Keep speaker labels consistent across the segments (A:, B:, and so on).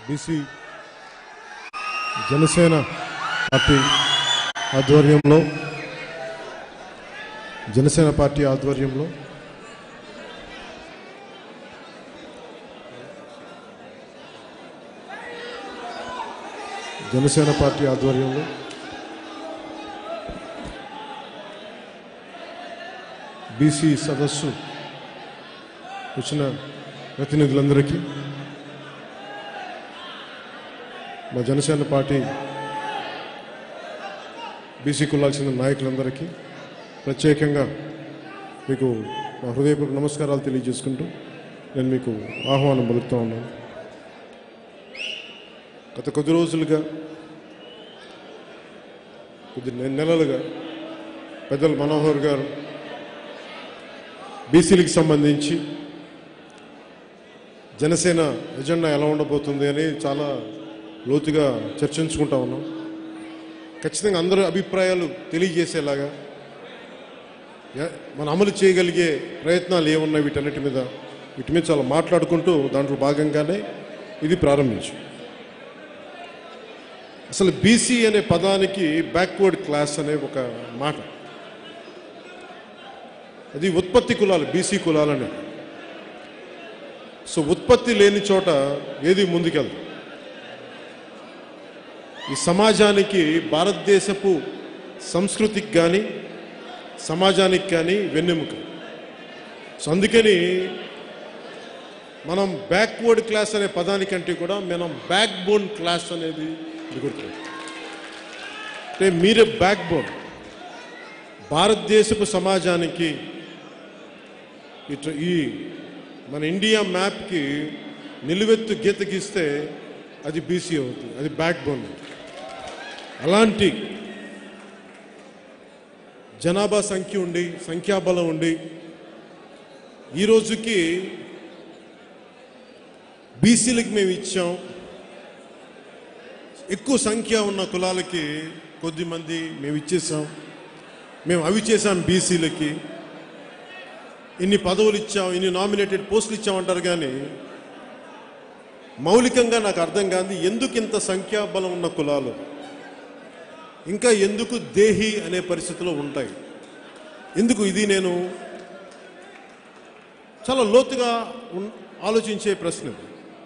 A: BC Janasena party ఆధ్వర్యంలో Janasena party ఆధ్వర్యంలో Janasena party ఆధ్వర్యంలో బీసీ సదస్సు వచ్చిన ప్రతినిధులందరికీ మా జనసేన పార్టీ బీసీ కులాలకు చెందిన నాయకులందరికీ ప్రత్యేకంగా మీకు మా హృదయపూర్వక నమస్కారాలు తెలియజేసుకుంటూ నేను మీకు ఆహ్వానం పలుకుతూ ఉన్నాను గత కొద్ది రోజులుగా కొద్ది నె- నెలలుగా పెద్దలు మనోహర్ గారు బీసీలకు సంబంధించి జనసేన ఎజెండా ఎలా ఉండబోతుంది అని చాలా లోతుగా చర్చించుకుంటా ఉన్నాం ఖచ్చితంగా అందరూ అభిప్రాయాలు తెలియజేసేలాగా ఎ- మనం అమలు చేయగలిగే ప్రయత్నాలు ఏమున్నాయి వీటన్నిటి మీద వీటి మీద చాలా మాట్లాడుకుంటూ దాంట్లో భాగంగానే ఇది ప్రారంభించు అసలు బీసీ అనే పదానికి బ్యాక్వర్డ్ క్లాస్ అనే ఒక మాట అది ఉత్పత్తి కులాలు బీసీ కులాలని సో ఉత్పత్తి లేని చోట ఏది ముందుకెళ్దు ఈ సమాజానికి భారతదేశపు సంస్కృతికి కానీ సమాజానికి కానీ వెన్నెముక సో అందుకని మనం బ్యాక్వర్డ్ క్లాస్ అనే పదానికంటే కూడా మనం బ్యాక్ బోన్ క్లాస్ అనేది గుర్తు అంటే మీరే బ్యాక్ బోన్ భారతదేశపు సమాజానికి ఇటు ఈ మన ఇండియా మ్యాప్కి నిలువెత్తు గీత గీస్తే అది బీసీ అవుతుంది అది బ్యాక్ బోన్ అలాంటి జనాభా సంఖ్య ఉండి సంఖ్యాబలం ఉండి ఈ రోజుకి బీసీలకు మేము ఇచ్చాం ఎక్కువ సంఖ్య ఉన్న కులాలకి కొద్ది మంది మేము ఇచ్చేసాం మేము అవి చేసాం బీసీలకి ఇన్ని పదవులు ఇచ్చాం ఇన్ని నామినేటెడ్ పోస్టులు ఇచ్చామంటారు కానీ మౌలికంగా నాకు అర్థం కాదు ఎందుకు ఇంత సంఖ్యాబలం ఉన్న కులాలు ఇంకా ఎందుకు దేహి అనే పరిస్థితిలో ఉంటాయి ఎందుకు ఇది నేను చాలా లోతుగా ఉన్- ఆలోచించే ప్రశ్న ఇది.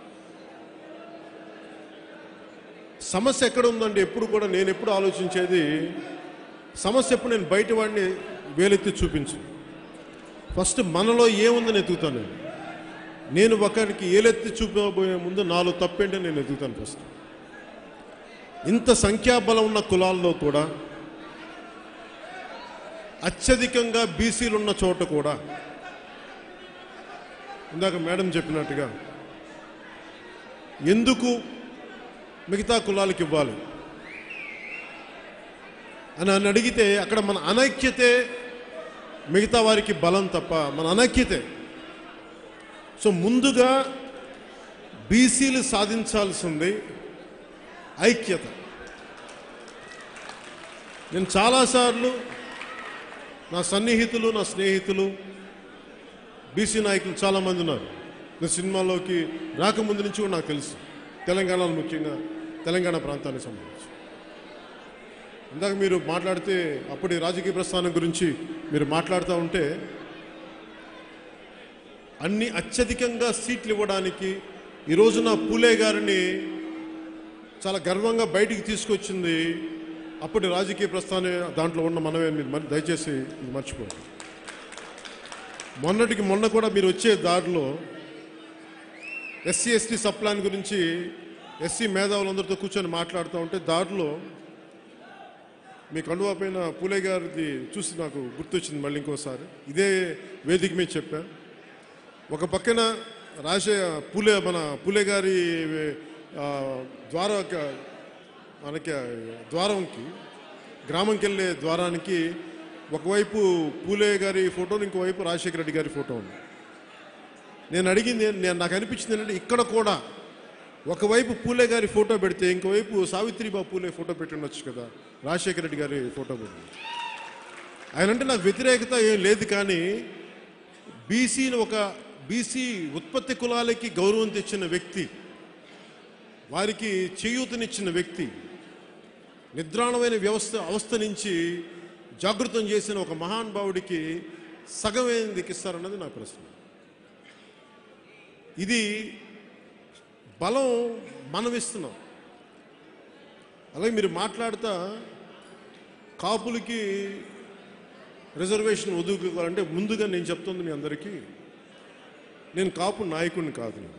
A: సమస్య ఎక్కడ ఉందంటే ఎప్పుడు కూడా నేను ఎప్పుడు ఆలోచించేది సమస్య ఎప్పుడు నేను బయట వాడిని వేలెత్తి చూపించు ఫస్ట్ మనలో ఏముందని ఎతుకుతాను నేను నేను ఒకరికి ఏలెత్తి చూపబోయే ముందు నాలో తప్పేంటే నేను ఎదుగుతాను ఫస్ట్ ఇంత సంఖ్యాబలం ఉన్న కులాల్లో కూడా అత్యధికంగా బీసీలు ఉన్న చోట కూడా ఇందాక మేడం చెప్పినట్టుగా ఎందుకు మిగతా కులాలకు ఇవ్వాలి అని అని అడిగితే అక్కడ మన అనైక్యతే మిగతా వారికి బలం తప్ప మన అనైక్యతే సో ముందుగా బీసీలు సాధించాల్సింది ఐక్యత నేను చాలాసార్లు నా సన్నిహితులు నా స్నేహితులు బీసీ నాయకులు చాలామంది ఉన్నారు నేను సినిమాలోకి రాకముందు నుంచి కూడా నాకు తెలుసు తెలంగాణలో ముఖ్యంగా తెలంగాణ ప్రాంతానికి సంబంధించి ఇందాక మీరు మాట్లాడితే అప్పటి రాజకీయ ప్రస్థానం గురించి మీరు మాట్లాడుతూ ఉంటే అన్ని అత్యధికంగా సీట్లు ఇవ్వడానికి ఈ రోజున పూలే గారిని చాలా గర్వంగా బయటికి తీసుకొచ్చింది అప్పటి రాజకీయ ప్రస్థానం దాంట్లో ఉన్న మనమే మీరు మరి దయచేసి ఇది మర్చిపోండి మొన్నటికి మొన్న కూడా మీరు వచ్చే దారిలో ఎస్సీ ఎస్టీ సప్లాన్ గురించి ఎస్సీ మేధావులందరితో కూర్చొని మాట్లాడుతూ ఉంటే దారిలో మీ కండువా పైన పూలే గారిది చూసి నాకు గుర్తొచ్చింది మళ్ళీ ఇంకోసారి ఇదే వేదిక మీద చెప్పా ఒక పక్కన రాజే పూలే మన పూలే గారి ఆ, ద్వార మనకి ద్వారంకి గ్రామంకి వెళ్ళే ద్వారానికి ఒకవైపు పూలే గారి ఫోటో ఇంకోవైపు రాజశేఖర రెడ్డి గారి ఫోటో ఉంది నేను అడిగింది నేను నాకు అనిపించింది ఏంటంటే ఇక్కడ కూడా ఒకవైపు పూలే గారి ఫోటో పెడితే ఇంకోవైపు సావిత్రిబాబు పూలే ఫోటో పెట్టి ఉండొచ్చు కదా రాజశేఖర రెడ్డి గారి ఫోటో పెట్టి ఆయన అంటే నాకు వ్యతిరేకత ఏం లేదు కానీ బీసీని ఒక బీసీ ఉత్పత్తి కులాలకి గౌరవం తెచ్చిన వ్యక్తి వారికి చేయూతనిచ్చిన వ్యక్తి నిద్రాణమైన వ్యవస్థ అవస్థ నుంచి జాగృతం చేసిన ఒక మహానుభావుడికి సగం దిక్కిస్తారన్నది నా ప్రశ్న ఇది బలం మనం ఇస్తున్నాం అలాగే మీరు మాట్లాడుతా కాపులకి రిజర్వేషన్ వదులుకోవాలంటే ముందుగా నేను చెప్తుంది మీ అందరికీ నేను కాపు నాయకుడిని కాదు నేను.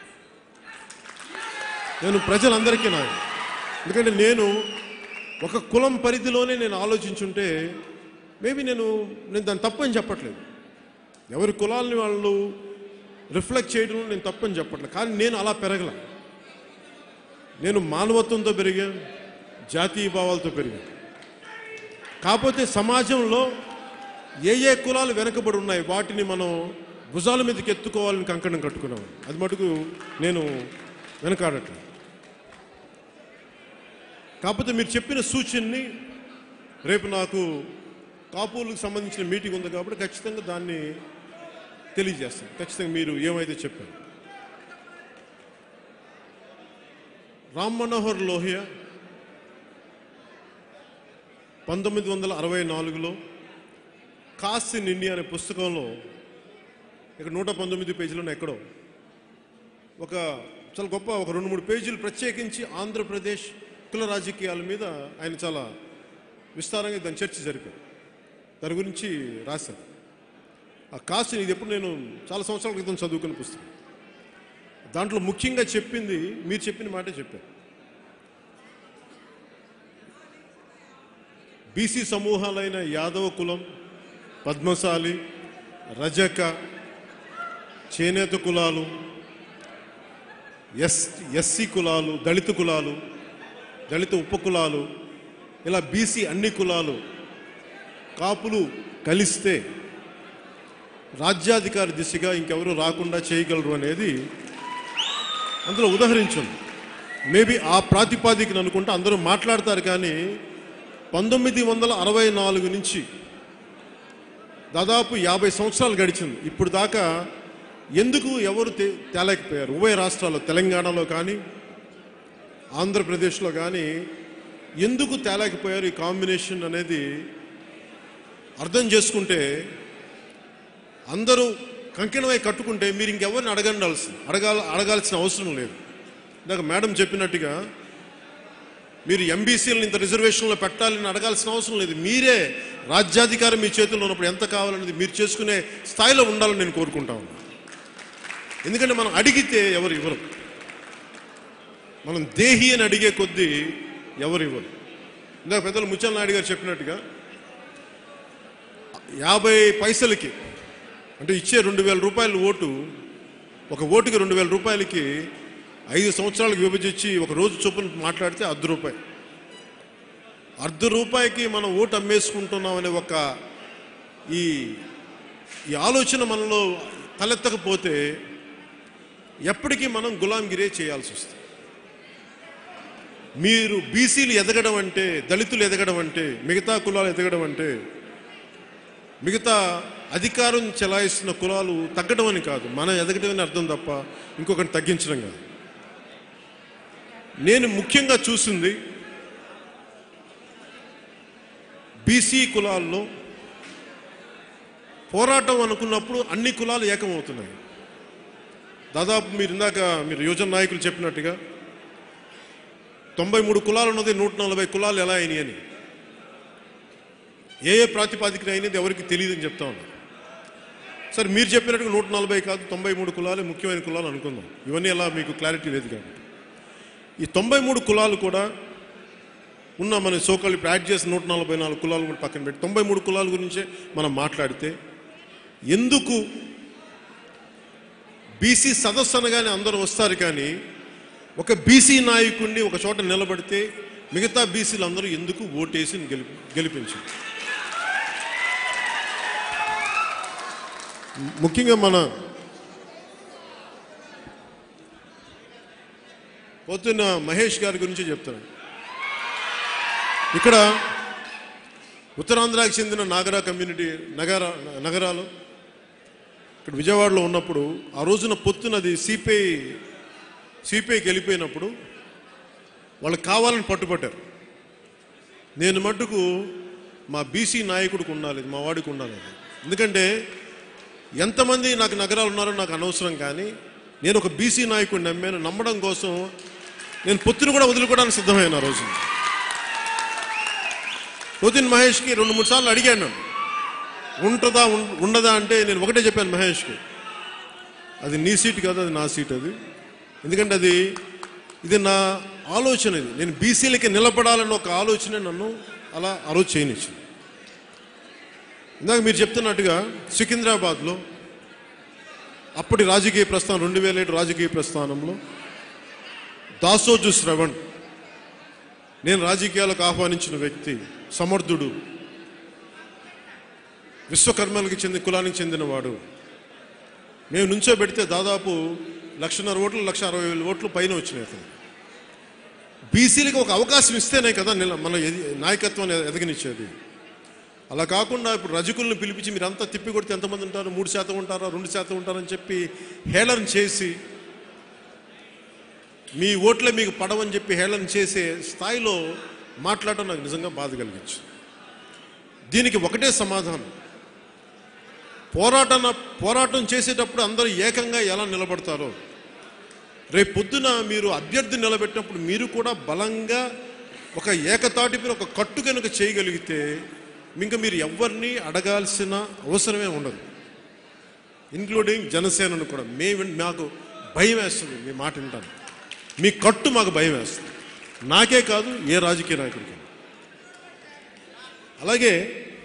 A: నేను ప్రజలందరికీ నాయకుడు ఎందుకంటే నేను ఒక కులం పరిధిలోనే నేను ఆలోచించుంటే మేబీ నేను నేను దాన్ని తప్పని చెప్పట్లేదు ఎవరి కులాలని వాళ్ళు రిఫ్లెక్ట్ చేయడంలో నేను తప్పని చెప్పట్లేదు కానీ నేను అలా పెరగల నేను మానవత్వంతో పెరిగా జాతీయ భావాలతో పెరిగా కాకపోతే సమాజంలో ఏ ఏ కులాలు వెనకబడి ఉన్నాయి వాటిని మనం భుజాల మీదకి ఎత్తుకోవాలని కంకణం కట్టుకున్నాం అది మటుకు నేను వెనకాడట్లేదు కాకపోతే మీరు చెప్పిన సూచనని రేపు నాకు కాపులకు సంబంధించిన మీటింగ్ ఉంది కాబట్టి ఖచ్చితంగా దాన్ని తెలియజేస్తాను ఖచ్చితంగా మీరు ఏమైతే చెప్పారు రామ్ మనోహర్ లోహియా పంతొమ్మిది వందల అరవై నాలుగులో కాస్ట్ ఇన్ ఇండియా అనే పుస్తకంలో ఇక్కడ నూట పంతొమ్మిది పేజీలను ఎక్కడో ఒక చాలా గొప్ప ఒక రెండు మూడు పేజీలు ప్రత్యేకించి ఆంధ్రప్రదేశ్ కుల రాజకీయాల మీద ఆయన చాలా విస్తారంగా దాని చర్చ జరిపారు దాని గురించి రాశారు ఆ కాస్ట్ ఇది ఎప్పుడు నేను చాలా సంవత్సరాల క్రితం చదువుకున్న పుస్తకం దాంట్లో ముఖ్యంగా చెప్పింది మీరు చెప్పిన మాటే చెప్పారు బీసీ సమూహాలైన యాదవ కులం పద్మశాలి రజక చేనేత కులాలు ఎస్ ఎస్సీ కులాలు దళిత కులాలు దళిత ఉప కులాలు ఇలా బీసీ అన్ని కులాలు కాపులు కలిస్తే రాజ్యాధికారి దిశగా ఇంకెవరు రాకుండా చేయగలరు అనేది అందులో ఉదహరించండి మేబీ ఆ ప్రాతిపాదికను అనుకుంటే అందరూ మాట్లాడతారు కానీ పంతొమ్మిది వందల అరవై నాలుగు నుంచి దాదాపు యాభై సంవత్సరాలు గడిచింది ఇప్పుడు దాకా ఎందుకు ఎవరు తే- తేలేకపోయారు ఉభయ రాష్ట్రాల్లో తెలంగాణలో కానీ ఆంధ్రప్రదేశ్లో కానీ ఎందుకు తేలేకపోయారు ఈ కాంబినేషన్ అనేది అర్థం చేసుకుంటే అందరూ కంకణమై కట్టుకుంటే మీరు ఇంకెవరిని అడగండాల్సి అడగాల అడగాల్సిన అవసరం లేదు ఇందాక మేడం చెప్పినట్టుగా మీరు ఎంబీసీలను ఇంత రిజర్వేషన్లో పెట్టాలని అడగాల్సిన అవసరం లేదు మీరే రాజ్యాధికారం మీ చేతుల్లో ఉన్నప్పుడు ఎంత కావాలనేది మీరు చేసుకునే స్థాయిలో ఉండాలని నేను కోరుకుంటా ఉన్నాను ఎందుకంటే మనం అడిగితే ఎవరు ఇవ్వరు మనం దేహి అని అడిగే కొద్దీ ఎవరు ఇవ్వరు ఇందాక పెద్దలు ముచ్చల్ నాయుడు గారు చెప్పినట్టుగా యాభై పైసలకి అంటే ఇచ్చే రెండు వేల రూపాయల ఓటు ఒక ఓటుకి రెండు వేల రూపాయలకి ఐదు సంవత్సరాలకు విభజించి ఒక రోజు చొప్పున మాట్లాడితే అర్ధ రూపాయి అర్ధ రూపాయికి మనం ఓటు అమ్మేసుకుంటున్నాం అనే ఒక ఈ ఈ ఆలోచన మనలో తలెత్తకపోతే ఎప్పటికీ మనం గులాంగిరే చేయాల్సి వస్తుంది మీరు బీసీలు ఎదగడం అంటే దళితులు ఎదగడం అంటే మిగతా కులాలు ఎదగడం అంటే మిగతా అధికారం చెలాయిస్తున్న కులాలు తగ్గడం అని కాదు మనం ఎదగడం అని అర్థం తప్ప ఇంకొకటి తగ్గించడం కాదు నేను ముఖ్యంగా చూసింది బీసీ కులాల్లో పోరాటం అనుకున్నప్పుడు అన్ని కులాలు ఏకమవుతున్నాయి దాదాపు మీరు ఇందాక మీరు యువజన నాయకులు చెప్పినట్టుగా తొంభై మూడు కులాలు ఉన్నది నూట నలభై కులాలు ఎలా అయినాయి అని ఏ ఏ ప్రాతిపాదికన అయినది ఎవరికి తెలియదని చెప్తా ఉన్నారు సరే మీరు చెప్పినట్టుగా నూట నలభై కాదు తొంభై మూడు కులాలే ముఖ్యమైన కులాలు అనుకుందాం ఇవన్నీ ఎలా మీకు క్లారిటీ లేదు కాబట్టి ఈ తొంభై మూడు కులాలు కూడా ఉన్న మన సోకాలు ఇప్పుడు యాడ్ చేసిన నూట నలభై నాలుగు కులాలు కూడా పక్కన పెట్టి తొంభై మూడు కులాల గురించే మనం మాట్లాడితే ఎందుకు బీసీ సదస్సు అనగానే అందరూ వస్తారు కానీ ఒక బీసీ నాయకుడిని ఒక చోట నిలబడితే మిగతా బీసీలు అందరూ ఎందుకు ఓటేసి గెలిపి గెలిపించారు ముఖ్యంగా మన పొద్దున్న మహేష్ గారి గురించి చెప్తాను ఇక్కడ ఉత్తరాంధ్రాకి చెందిన నాగరా కమ్యూనిటీ నగర నగరాలు ఇక్కడ విజయవాడలో ఉన్నప్పుడు ఆ రోజున పొత్తునది సిపిఐ సిపిఐకి వెళ్ళిపోయినప్పుడు వాళ్ళు కావాలని పట్టుబట్టారు నేను మట్టుకు మా బీసీ నాయకుడికి ఉండాలి మా వాడికి ఉండాలి అది. ఎందుకంటే ఎంతమంది నాకు నగరాలు ఉన్నారో నాకు అనవసరం కానీ నేను ఒక బీసీ నాయకుడిని నమ్మాను నమ్మడం కోసం నేను పొత్తును కూడా వదులుకోవడానికి సిద్ధమైన ఆ రోజు పొద్దున్న మహేష్కి రెండు మూడు సార్లు అడిగాను నన్ను. ఉంటుందా ఉం- ఉండదా అంటే నేను ఒకటే చెప్పాను మహేష్కి అది నీ సీట్ కాదు అది నా సీట్ అది ఎందుకంటే అది ఇది నా ఆలోచన ఇది నేను బీసీలకి నిలబడాలన్న ఒక ఆలోచన నన్ను అలా ఆ రోజు చేయనిచ్చింది ఇందాక మీరు చెప్తున్నట్టుగా సికింద్రాబాద్లో అప్పటి రాజకీయ ప్రస్థానం రెండు వేల ఏడు రాజకీయ ప్రస్థానంలో దాసోజు శ్రవణ్ నేను రాజకీయాలకు ఆహ్వానించిన వ్యక్తి సమర్థుడు విశ్వకర్మలకి చెంది కులానికి చెందినవాడు మేము నుంచోబెడితే దాదాపు లక్షన్నర ఓట్లు లక్ష అరవై వేల ఓట్లు పైన వచ్చినాయి అతను బీసీలకు ఒక అవకాశం ఇస్తేనే కదా నిల- మన ఎది- నాయకత్వాన్ని ఎదగనిచ్చేది అలా కాకుండా ఇప్పుడు రజకులను పిలిపించి మీరు అంతా తిప్పి కొడితే ఎంతమంది ఉంటారు మూడు శాతం ఉంటారా రెండు శాతం ఉంటారని చెప్పి హేళన చేసి మీ ఓట్లే మీకు పడవని చెప్పి హేళన చేసే స్థాయిలో మాట్లాడటం నాకు నిజంగా బాధ కలిగించు దీనికి ఒకటే సమాధానం పోరాటన పోరాటం చేసేటప్పుడు అందరూ ఏకంగా ఎలా నిలబడతారో రేపు పొద్దున మీరు అభ్యర్థి నిలబెట్టినప్పుడు మీరు కూడా బలంగా ఒక ఏకతాటిపైన ఒక కట్టు కనుక చేయగలిగితే ఇంకా మీరు ఎవరిని అడగాల్సిన అవసరమే ఉండదు ఇంక్లూడింగ్ జనసేనను కూడా మేము మాకు భయం వేస్తుంది మీ మాట వింటాను మీ కట్టు మాకు భయం వేస్తుంది నాకే కాదు ఏ రాజకీయ నాయకుడికి అలాగే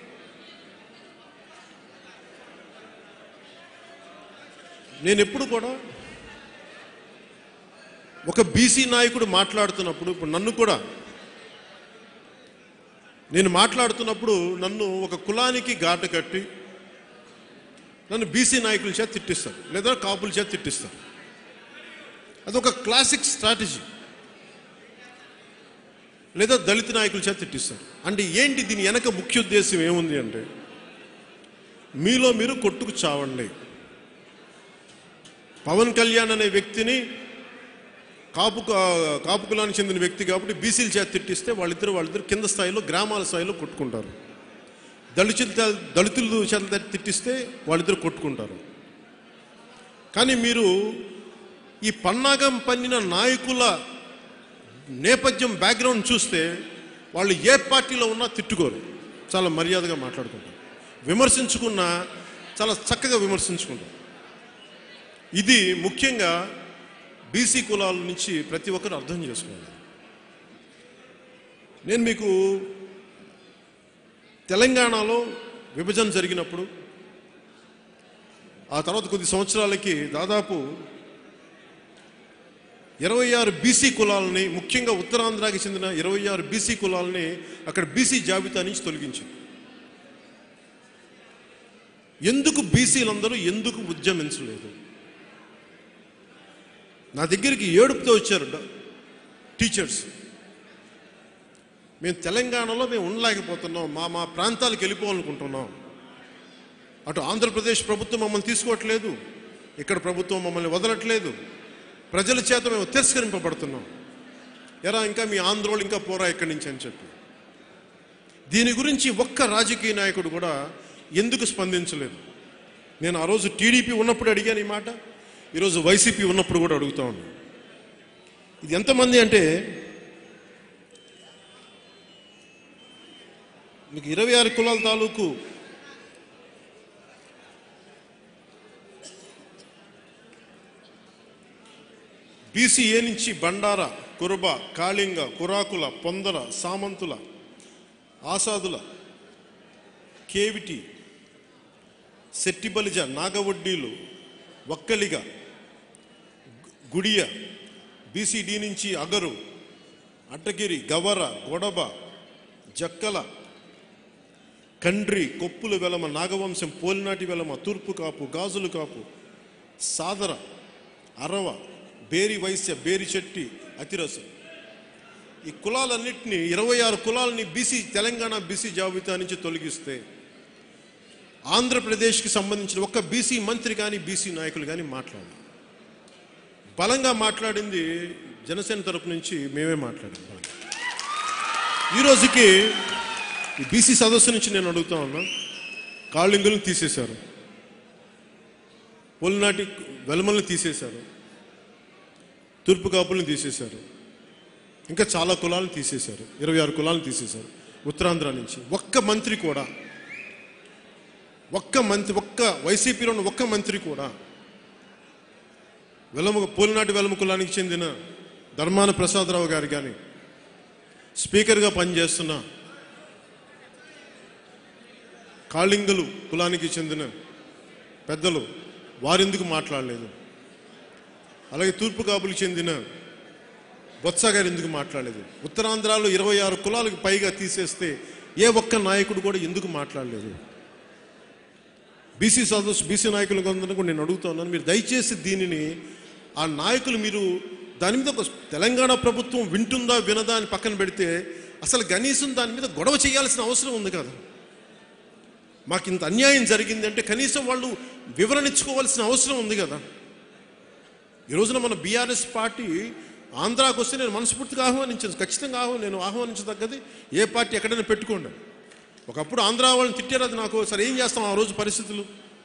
A: నేను ఎప్పుడు కూడా ఒక బీసీ నాయకుడు మాట్లాడుతున్నప్పుడు ఇప్పుడు నన్ను కూడా నేను మాట్లాడుతున్నప్పుడు నన్ను ఒక కులానికి ఘాటు కట్టి నన్ను బీసీ నాయకుల చేత తిట్టిస్తారు లేదా కాపుల చేత తిట్టిస్తారు అదొక క్లాసిక్ స్ట్రాటజీ లేదా దళిత నాయకుల చేత తిట్టిస్తారు అంటే ఏంటి దీని వెనక ముఖ్య ఉద్దేశం ఏముంది అంటే మీలో మీరు కొట్టుకు చావండి పవన్ కళ్యాణ్ అనే వ్యక్తిని కాపు కాపు కులానికి చెందిన వ్యక్తి కాబట్టి బీసీల చేత తిట్టిస్తే వాళ్ళిద్దరు వాళ్ళిద్దరు కింద స్థాయిలో గ్రామాల స్థాయిలో కొట్టుకుంటారు దళితుల దళితులు చేత తిట్టిస్తే వాళ్ళిద్దరు కొట్టుకుంటారు కానీ మీరు ఈ పన్నాగం పన్నిన నాయకుల నేపథ్యం బ్యాక్గ్రౌండ్ చూస్తే వాళ్ళు ఏ పార్టీలో ఉన్నా తిట్టుకోరు చాలా మర్యాదగా మాట్లాడుకుంటారు విమర్శించుకున్నా చాలా చక్కగా విమర్శించుకుంటారు ఇది ముఖ్యంగా బీసీ కులాల నుంచి ప్రతి ఒక్కరు అర్థం చేసుకోవాలి నేను మీకు తెలంగాణలో విభజన జరిగినప్పుడు ఆ తర్వాత కొద్ది సంవత్సరాలకి దాదాపు ఇరవై ఆరు బీసీ కులాలని ముఖ్యంగా ఉత్తరాంధ్రకి చెందిన ఇరవై ఆరు బీసీ కులాలని అక్కడ బీసీ జాబితా నుంచి తొలగించింది ఎందుకు బీసీలందరూ ఎందుకు ఉద్యమించలేదు నా దగ్గరికి ఏడుపుతో వచ్చారు డ- టీచర్స్ మేము తెలంగాణలో మేము ఉండలేకపోతున్నాం మా మా ప్రాంతాలకు వెళ్ళిపోవాలనుకుంటున్నాం అటు ఆంధ్రప్రదేశ్ ప్రభుత్వం మమ్మల్ని తీసుకోవట్లేదు ఇక్కడ ప్రభుత్వం మమ్మల్ని వదలట్లేదు ప్రజల చేత మేము తిరస్కరింపబడుతున్నాం ఎరా ఇంకా మీ ఆంధ్రోళ్ళు ఇంకా పోరా ఇక్కడి నుంచి అని చెప్పి దీని గురించి ఒక్క రాజకీయ నాయకుడు కూడా ఎందుకు స్పందించలేదు నేను ఆ రోజు టీడీపీ ఉన్నప్పుడు అడిగాను ఈ మాట ఈరోజు వైసీపీ ఉన్నప్పుడు కూడా అడుగుతా ఉన్నాను ఇది ఎంతమంది అంటే మీకు ఇరవై ఆరు కులాల తాలూకు బీసీఏ నుంచి బండార కురుబ కాళింగ కురాకుల పొందల సామంతుల ఆసాదుల కేవిటి సెట్టిబలిజ నాగవడ్డీలు ఒక్కలిగ గు- గుడియ బీసీడీ నుంచి అగరు అడ్డగిరి గవర గొడబ జక్కల కండ్రి కొప్పుల వెలమ నాగవంశం పోలినాటి వెలమ తూర్పు కాపు గాజులు కాపు సాదర అరవ బేరి వైశ్య బేరి చెట్టి అతిరసం ఈ కులాలన్నింటినీ ఇరవై ఆరు కులాలని బీసీ తెలంగాణ బీసీ జాబితా నుంచి తొలగిస్తే ఆంధ్రప్రదేశ్కి సంబంధించిన ఒక్క బీసీ మంత్రి కానీ బీసీ నాయకులు కానీ మాట్లాడారు బలంగా మాట్లాడింది జనసేన తరపు నుంచి మేమే మాట్లాడాం ఈ రోజుకి ఈ బీసీ సదస్సు నుంచి నేను అడుగుతా ఉన్నా కాళింగులను తీసేశారు పొలినాటి వెలమల్ని తీసేశారు తూర్పు కాపులను తీసేశారు ఇంకా చాలా కులాలను తీసేశారు ఇరవై ఆరు కులాలను తీసేశారు ఉత్తరాంధ్ర నుంచి ఒక్క మంత్రి కూడా ఒక్క మంత్రి ఒక్క వైసీపీలో ఉన్న ఒక్క మంత్రి కూడా వెలము పోలినాటి వెలమ కులానికి చెందిన ధర్మాన ప్రసాదరావు గారు కానీ స్పీకర్గా పనిచేస్తున్న కాళింగలు కులానికి చెందిన పెద్దలు వారెందుకు మాట్లాడలేదు అలాగే తూర్పు కాపులకు చెందిన బొత్స గారు ఎందుకు మాట్లాడలేదు ఉత్తరాంధ్రలో ఇరవై ఆరు కులాలకు పైగా తీసేస్తే ఏ ఒక్క నాయకుడు కూడా ఎందుకు మాట్లాడలేదు బీసీ సదస్సు బీసీ నాయకులు కొందరు కూడా నేను అడుగుతా ఉన్నాను మీరు దయచేసి దీనిని ఆ నాయకులు మీరు దాని మీద ఒక తెలంగాణ ప్రభుత్వం వింటుందా వినదా అని పక్కన పెడితే అసలు కనీసం దాని మీద గొడవ చేయాల్సిన అవసరం ఉంది కదా మాకు ఇంత అన్యాయం జరిగింది అంటే కనీసం వాళ్ళు వివరణ ఇచ్చుకోవాల్సిన అవసరం ఉంది కదా ఈ రోజున మన బీఆర్ఎస్ పార్టీ ఆంధ్రాకు వస్తే నేను మనస్ఫూర్తిగా ఆహ్వానించాను ఖచ్చితంగా ఆహ్వానం నేను ఆహ్వానించదగ్గది ఏ పార్టీ ఎక్కడైనా పెట్టుకోండి ఒకప్పుడు ఆంధ్ర వాళ్ళని తిట్టారు అది నాకు సరే ఏం చేస్తాం ఆ రోజు పరిస్థితులు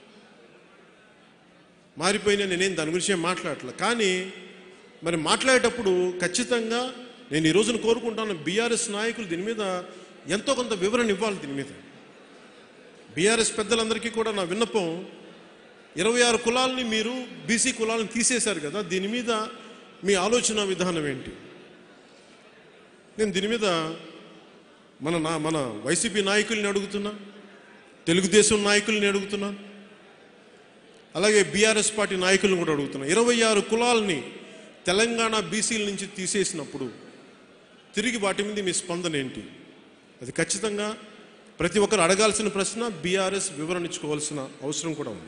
A: మారిపోయినా నేనేం దాని గురించి ఏం మాట్లాడట్లే కానీ మరి మాట్లాడేటప్పుడు ఖచ్చితంగా నేను ఈ రోజున కోరుకుంటాను బీఆర్ఎస్ నాయకులు దీని మీద ఎంతో కొంత వివరణ ఇవ్వాలి దీని మీద బీఆర్ఎస్ పెద్దలందరికీ కూడా నా విన్నపం ఇరవై ఆరు కులాలని మీరు బీసీ కులాలను తీసేశారు కదా దీని మీద మీ ఆలోచన విధానం ఏంటి నేను దీని మీద మన నా మన వైసీపీ నాయకుల్ని అడుగుతున్నా తెలుగుదేశం నాయకుల్ని అడుగుతున్నా అలాగే బీఆర్ఎస్ పార్టీ నాయకులను కూడా అడుగుతున్నా ఇరవై ఆరు కులాలని తెలంగాణ బీసీల నుంచి తీసేసినప్పుడు తిరిగి వాటి మీద మీ స్పందన ఏంటి అది ఖచ్చితంగా ప్రతి ఒక్కరు అడగాల్సిన ప్రశ్న బీఆర్ఎస్ వివరణ ఇచ్చుకోవాల్సిన అవసరం కూడా ఉంది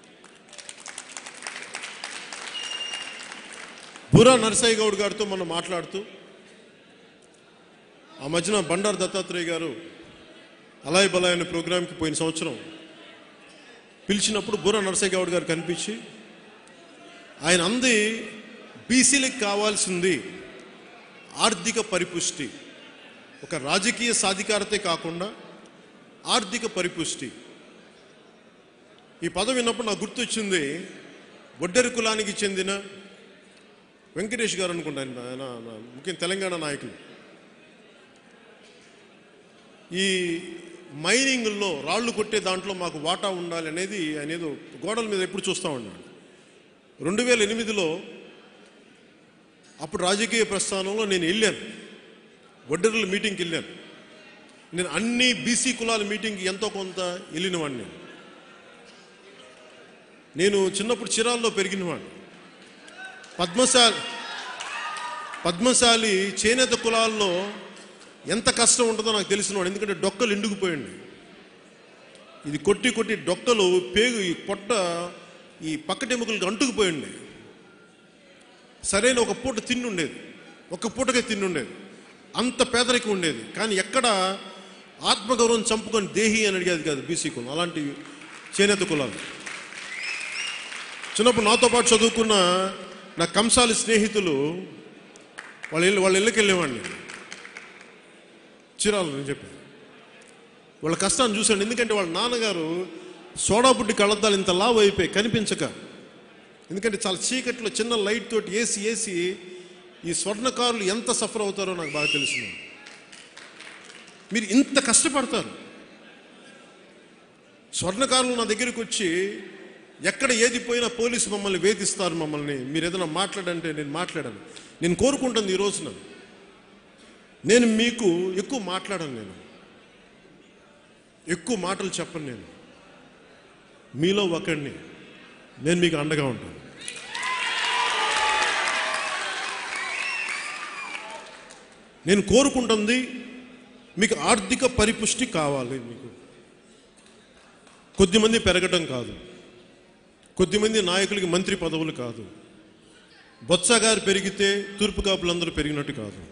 A: బురా నరసయ్య గౌడ్ గారితో మనం మాట్లాడుతూ ఆ మధ్యన బండారు దత్తాత్రేయ గారు అలాయ్ బలాయ్ అనే ప్రోగ్రాంకి పోయిన సంవత్సరం పిలిచినప్పుడు బుర్ర నరసయ్య గౌడ్ గారు కనిపించి ఆయన అంది బీసీలకు కావాల్సింది ఆర్థిక పరిపుష్టి ఒక రాజకీయ సాధికారతే కాకుండా ఆర్థిక పరిపుష్టి ఈ పదం విన్నప్పుడు నాకు గుర్తొచ్చింది ఒడ్డెరు కులానికి చెందిన వెంకటేష్ గారు అనుకుంటాను ఆయన ఆయన ముఖ్యం తెలంగాణ నాయకులు ఈ మైనింగ్లో రాళ్ళు కొట్టే దాంట్లో మాకు వాటా ఉండాలి అనేది ఆయన ఏదో గోడల మీద ఎప్పుడు చూస్తూ ఉన్నాడు రెండు వేల ఎనిమిదిలో అప్పుడు రాజకీయ ప్రస్థానంలో నేను వెళ్ళాను వడ్డెర్ల మీటింగ్కి వెళ్ళాను నేను అన్ని బీసీ కులాల మీటింగ్కి ఎంతో కొంత వెళ్ళినవాడిని నేను నేను చిన్నప్పుడు చిరాల్లో పెరిగినవాడిని పద్మశాలి పద్మశాలి చేనేత కులాల్లో ఎంత కష్టం ఉంటుందో నాకు తెలిసినవాడు ఎందుకంటే డొక్కలు ఎండుకుపోయండి ఇది కొట్టి కొట్టి డొక్కలు పేగు ఈ పొట్ట ఈ పక్కటెముకలకు అంటుకుపోయండి సరైన ఒక పూట తిండి ఉండేది ఒక పూటకే తిండి ఉండేది అంత పేదరికం ఉండేది కానీ ఎక్కడ ఆత్మగౌరవం చంపుకొని దేహి అని అడిగేది కాదు బీసీ కులం అలాంటి చేనేత కులాలు చిన్నప్పుడు నాతో పాటు చదువుకున్న నా కంసాలి స్నేహితులు వాళ్ళ ఇల్లు వాళ్ళ ఇళ్ళకి వెళ్ళేవాడిని చీరాలు నేను చెప్పాను వాళ్ళ కష్టాన్ని చూశాను ఎందుకంటే వాళ్ళ నాన్నగారు సోడా బుడ్డి కళ్ళద్దాలు ఇంత లావు అయిపోయి కనిపించక ఎందుకంటే చాలా చీకట్లో చిన్న లైట్ తోటి వేసి వేసి ఈ స్వర్ణకారులు ఎంత సఫర్ అవుతారో నాకు బాగా తెలిసింది మీరు ఇంత కష్టపడతారు స్వర్ణకారులు నా దగ్గరికి వచ్చి ఎక్కడ ఏది పోయినా పోలీసు మమ్మల్ని వేధిస్తారు మమ్మల్ని మీరు ఏదైనా మాట్లాడంటే నేను మాట్లాడాను నేను కోరుకుంటుంది ఈ రోజున నేను మీకు ఎక్కువ మాట్లాడను నేను ఎక్కువ మాటలు చెప్పను నేను మీలో ఒకడిని నేను మీకు అండగా ఉంటాను నేను కోరుకుంటుంది మీకు ఆర్థిక పరిపుష్టి కావాలి మీకు కొద్దిమంది పెరగటం కాదు కొద్దిమంది నాయకులకి మంత్రి పదవులు కాదు బొత్స గారు పెరిగితే తూర్పు కాపులందరూ పెరిగినట్టు కాదు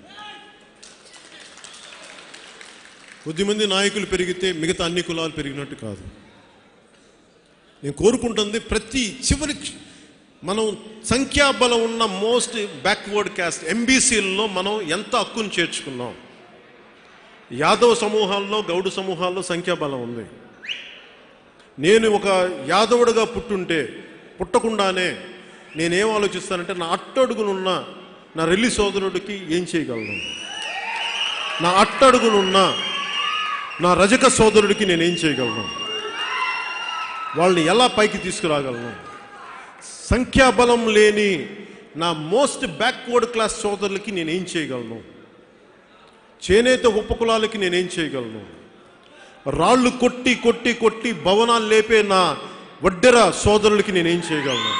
A: కొద్దిమంది నాయకులు పెరిగితే మిగతా అన్ని కులాలు పెరిగినట్టు కాదు నేను కోరుకుంటుంది ప్రతి చివరి మనం సంఖ్యాబలం ఉన్న మోస్ట్ బ్యాక్వర్డ్ క్యాస్ట్ ఎంబీసీల్లో మనం ఎంత హక్కును చేర్చుకున్నాం యాదవ సమూహాల్లో గౌడు సమూహాల్లో సంఖ్యాబలం ఉంది నేను ఒక యాదవుడిగా పుట్టుంటే పుట్టకుండానే నేనేం ఆలోచిస్తానంటే నా అట్టడుగునున్న నా రెల్లి సోదరుడికి ఏం చేయగలను నా అట్టడుగునున్న నా రజక సోదరుడికి నేనేం చేయగలను వాళ్ళని ఎలా పైకి తీసుకురాగలను సంఖ్యాబలం లేని నా మోస్ట్ బ్యాక్వర్డ్ క్లాస్ సోదరులకి నేనేం చేయగలను చేనేత ఉపకులాలకి నేనేం చేయగలను రాళ్ళు కొట్టి కొట్టి కొట్టి భవనాలు లేపే నా వడ్డెర సోదరులకి నేనేం చేయగలను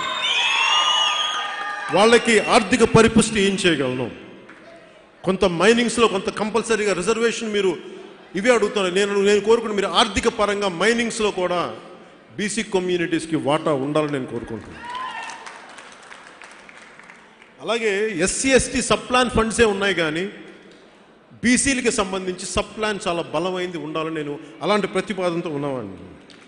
A: వాళ్ళకి ఆర్థిక పరిపుష్టి ఏం చేయగలను కొంత మైనింగ్స్లో కొంత కంపల్సరీగా రిజర్వేషన్ మీరు ఇవే అడుగుతున్నారు నేను నేను కోరుకుంటున్నా మీరు ఆర్థిక పరంగా మైనింగ్స్లో కూడా బీసీ కమ్యూనిటీస్కి వాటా ఉండాలని నేను కోరుకుంటున్నాను అలాగే ఎస్సీ ఎస్టీ సబ్ ప్లాన్ ఫండ్సే ఉన్నాయి కానీ బీసీలకి సంబంధించి సబ్ ప్లాన్ చాలా బలమైంది ఉండాలని నేను అలాంటి ప్రతిపాదనతో ఉన్నవాడిని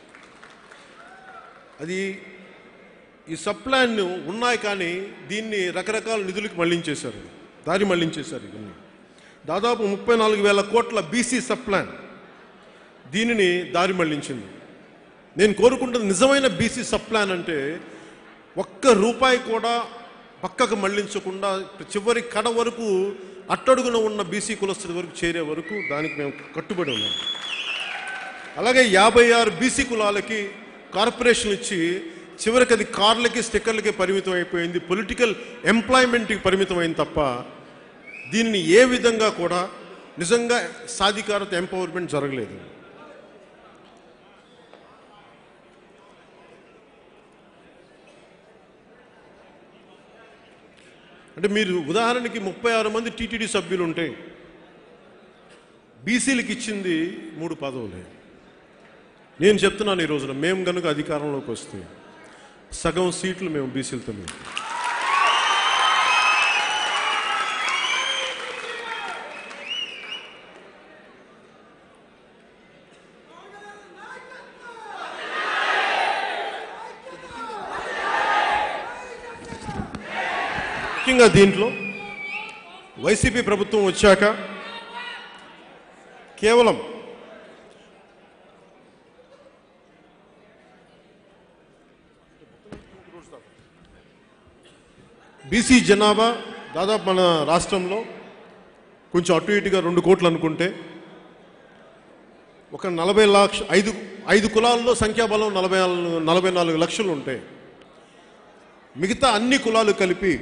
A: అది ఈ సబ్ ప్లాన్ ఉన్నాయి కానీ దీన్ని రకరకాల నిధులకు మళ్లించేశారు దారి మళ్లించేశారు ఇవన్నీ దాదాపు ముప్పై నాలుగు వేల కోట్ల బీసీ సబ్ ప్లాన్ దీనిని దారి మళ్లించింది నేను కోరుకుంటున్న నిజమైన బీసీ సబ్ ప్లాన్ అంటే ఒక్క రూపాయి కూడా పక్కకు మళ్లించకుండా చివరి కడ వరకు అట్టడుగున ఉన్న బీసీ కులస్తుల వరకు చేరే వరకు దానికి మేము కట్టుబడి ఉన్నాం అలాగే యాభై ఆరు బీసీ కులాలకి కార్పొరేషన్ ఇచ్చి చివరికి అది కార్లకి స్టిక్కర్లకి పరిమితం అయిపోయింది పొలిటికల్ ఎంప్లాయ్మెంట్కి పరిమితం అయింది తప్ప దీనిని ఏ విధంగా కూడా నిజంగా సాధికారత ఎంపవర్మెంట్ జరగలేదు అంటే మీరు ఉదాహరణకి ముప్పై ఆరు మంది టీటీడీ సభ్యులు ఉంటే బీసీలకు ఇచ్చింది మూడు పదవులే నేను చెప్తున్నాను ఈ రోజున మేము కనుక అధికారంలోకి వస్తే సగం సీట్లు మేము బీసీలతో మేము ముఖ్యంగా దీంట్లో వైసీపీ ప్రభుత్వం వచ్చాక కేవలం బీసీ జనాభా దాదాపు మన రాష్ట్రంలో కొంచెం అటు ఇటుగా రెండు కోట్లు అనుకుంటే ఒక నలభై లక్ష ఐదు ఐదు కులాల్లో సంఖ్యాబలం నలభై నాలుగు నలభై నాలుగు లక్షలు ఉంటాయి మిగతా అన్ని కులాలు కలిపి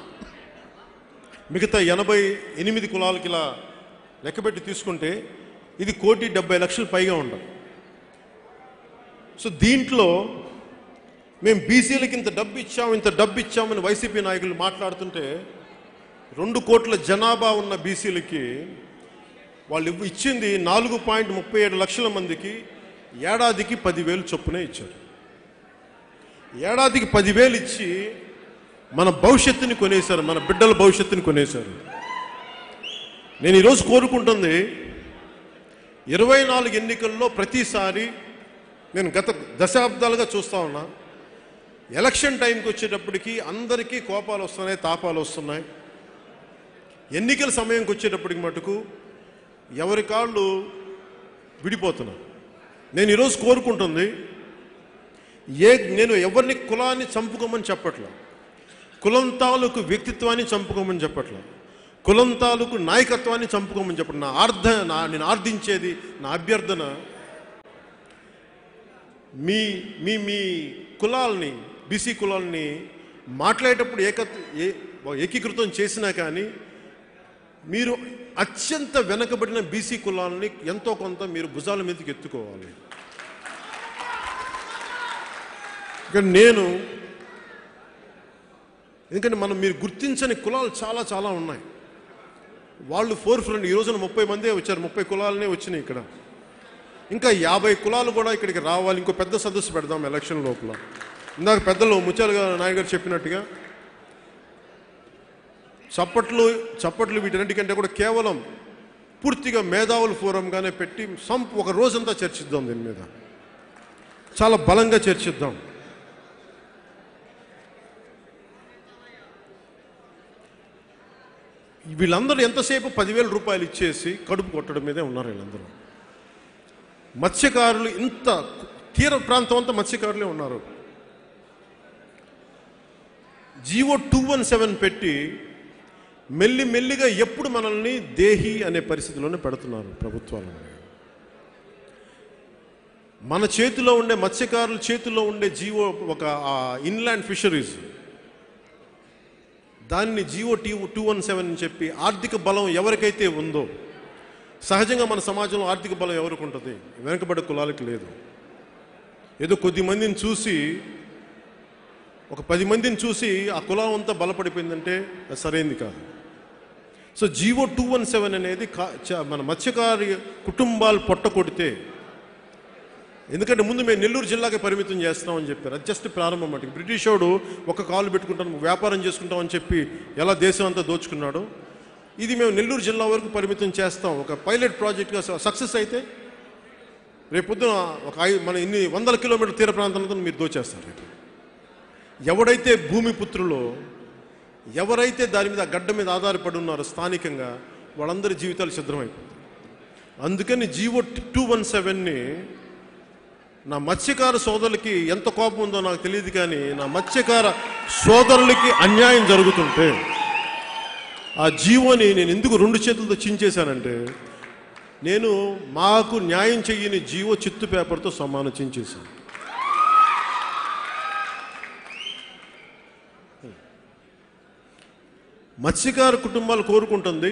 A: మిగతా ఎనభై ఎనిమిది కులాలకి ఇలా లెక్కపెట్టి తీసుకుంటే ఇది కోటి డెబ్బై లక్షలు పైగా ఉండదు సో దీంట్లో మేము బీసీలకి ఇంత డబ్బు ఇచ్చాము ఇంత డబ్బు ఇచ్చామని వైసీపీ నాయకులు మాట్లాడుతుంటే రెండు కోట్ల జనాభా ఉన్న బీసీలకి వాళ్ళు ఇవ్వ- ఇచ్చింది నాలుగు పాయింట్ ముప్పై ఏడు లక్షల మందికి ఏడాదికి పదివేలు చొప్పునే ఇచ్చారు ఏడాదికి పదివేలు ఇచ్చి మన భవిష్యత్తుని కొనేశారు మన బిడ్డల భవిష్యత్తుని కొనేశారు నేను ఈరోజు కోరుకుంటుంది ఇరవై నాలుగు ఎన్నికల్లో ప్రతిసారి నేను గత దశాబ్దాలుగా చూస్తా ఉన్నా ఎలక్షన్ టైంకి వచ్చేటప్పటికి అందరికీ కోపాలు వస్తున్నాయి తాపాలు వస్తున్నాయి ఎన్నికల సమయంకి వచ్చేటప్పటికి మటుకు ఎవరి కాళ్ళు విడిపోతున్నారు నేను ఈరోజు కోరుకుంటుంది ఏ నేను ఎవరిని కులాన్ని చంపుకోమని చెప్పట్లా కులం తాలూకు వ్యక్తిత్వాన్ని చంపుకోమని చెప్పట్లా కులం తాలూకు నాయకత్వాన్ని చంపుకోమని చెప్పట్లా నా ఆర్ధ నా నేను ఆర్ధించేది నా అభ్యర్థన మీ మీ మీ కులాల్ని బీసీ కులాల్ని మాట్లాడేటప్పుడు ఏక ఏ- ఏకీకృతం చేసినా కానీ మీరు అత్యంత వెనకబడిన బీసీ కులాలని ఎంతో కొంత మీరు భుజాల మీదకి ఎత్తుకోవాలి ఇక నేను ఎందుకంటే మనం మీరు గుర్తించని కులాలు చాలా చాలా ఉన్నాయి వాళ్ళు ఫోర్ ఫ్రంట్ ఈ రోజున ముప్పై మందే వచ్చారు ముప్పై కులాలనే వచ్చినాయి ఇక్కడ ఇంకా యాభై కులాలు కూడా ఇక్కడికి రావాలి ఇంకో పెద్ద సదస్సు పెడదాం ఎలక్షన్ లోపల ఇందాక పెద్దలు ముత్యాలు గారు నాయుడు గారు చెప్పినట్టుగా చప్పట్లు చప్పట్లు వీటన్నిటికంటే కూడా కేవలం పూర్తిగా మేధావుల ఫోరంగానే పెట్టి సంప్ ఒక రోజంతా చర్చిద్దాం దీని మీద చాలా బలంగా చర్చిద్దాం వీళ్ళందరూ ఎంతసేపు పదివేల రూపాయలు ఇచ్చేసి కడుపు కొట్టడం మీదే ఉన్నారు వీళ్ళందరూ మత్స్యకారులు ఇంత తీర ప్రాంతం అంతా మత్స్యకారులే ఉన్నారు జీవో టూ వన్ సెవెన్ పెట్టి మెల్లి మెల్లిగా ఎప్పుడు మనల్ని దేహి అనే పరిస్థితిలోనే పెడుతున్నారు ప్రభుత్వాలు మన చేతిలో ఉండే మత్స్యకారుల చేతిలో ఉండే జీవో ఒక ఇన్లాండ్ ఫిషరీస్ దాన్ని GO T two one seven అని చెప్పి ఆర్థిక బలం ఎవరికైతే ఉందో సహజంగా మన సమాజంలో ఆర్థిక బలం ఎవరికి ఉంటుంది వెనుకబడ్డ కులాలకి లేదు ఏదో కొద్ది మందిని చూసి ఒక పది మందిని చూసి ఆ కులం అంతా బలపడిపోయిందంటే అది సరైంది కాదు so GO two one seven అనేది కా- చ- మన మత్స్యకారి కుటుంబాలు పొట్ట కొడితే ఎందుకంటే ముందు మేము నెల్లూరు జిల్లాకి పరిమితం చేస్తామని చెప్పారు అది జస్ట్ ప్రారంభం మటుకు బ్రిటిష్ వాడు ఒక కాలు పెట్టుకుంటాం వ్యాపారం చేసుకుంటామని చెప్పి ఎలా దేశం అంతా దోచుకున్నాడో ఇది మేము నెల్లూరు జిల్లా వరకు పరిమితం చేస్తాం ఒక పైలట్ ప్రాజెక్ట్గా సక్సెస్ అయితే రేపొద్దున ఒక ఐ- మన ఇన్ని వందల కిలోమీటర్ తీర ప్రాంతంలో మీరు దోచేస్తారు రేపు ఎవడైతే భూమి పుత్రులో ఎవరైతే దాని మీద ఆ గడ్డ మీద ఆధారపడి ఉన్నారో స్థానికంగా వాళ్ళందరి జీవితాలు సిద్ధమైపోతాయి అందుకని జీవో టూ వన్ సెవెన్ని నా మత్స్యకార సోదరులకి ఎంత కోపం ఉందో నాకు తెలియదు కానీ నా మత్స్యకార సోదరులకి అన్యాయం జరుగుతుంటే ఆ జీవోని నేను ఎందుకు రెండు చేతులతో చించేశానంటే నేను మాకు న్యాయం చెయ్యని జీవో చిత్తు పేపర్తో సమానం చించేశాను మత్స్యకార కుటుంబాలు కోరుకుంటుంది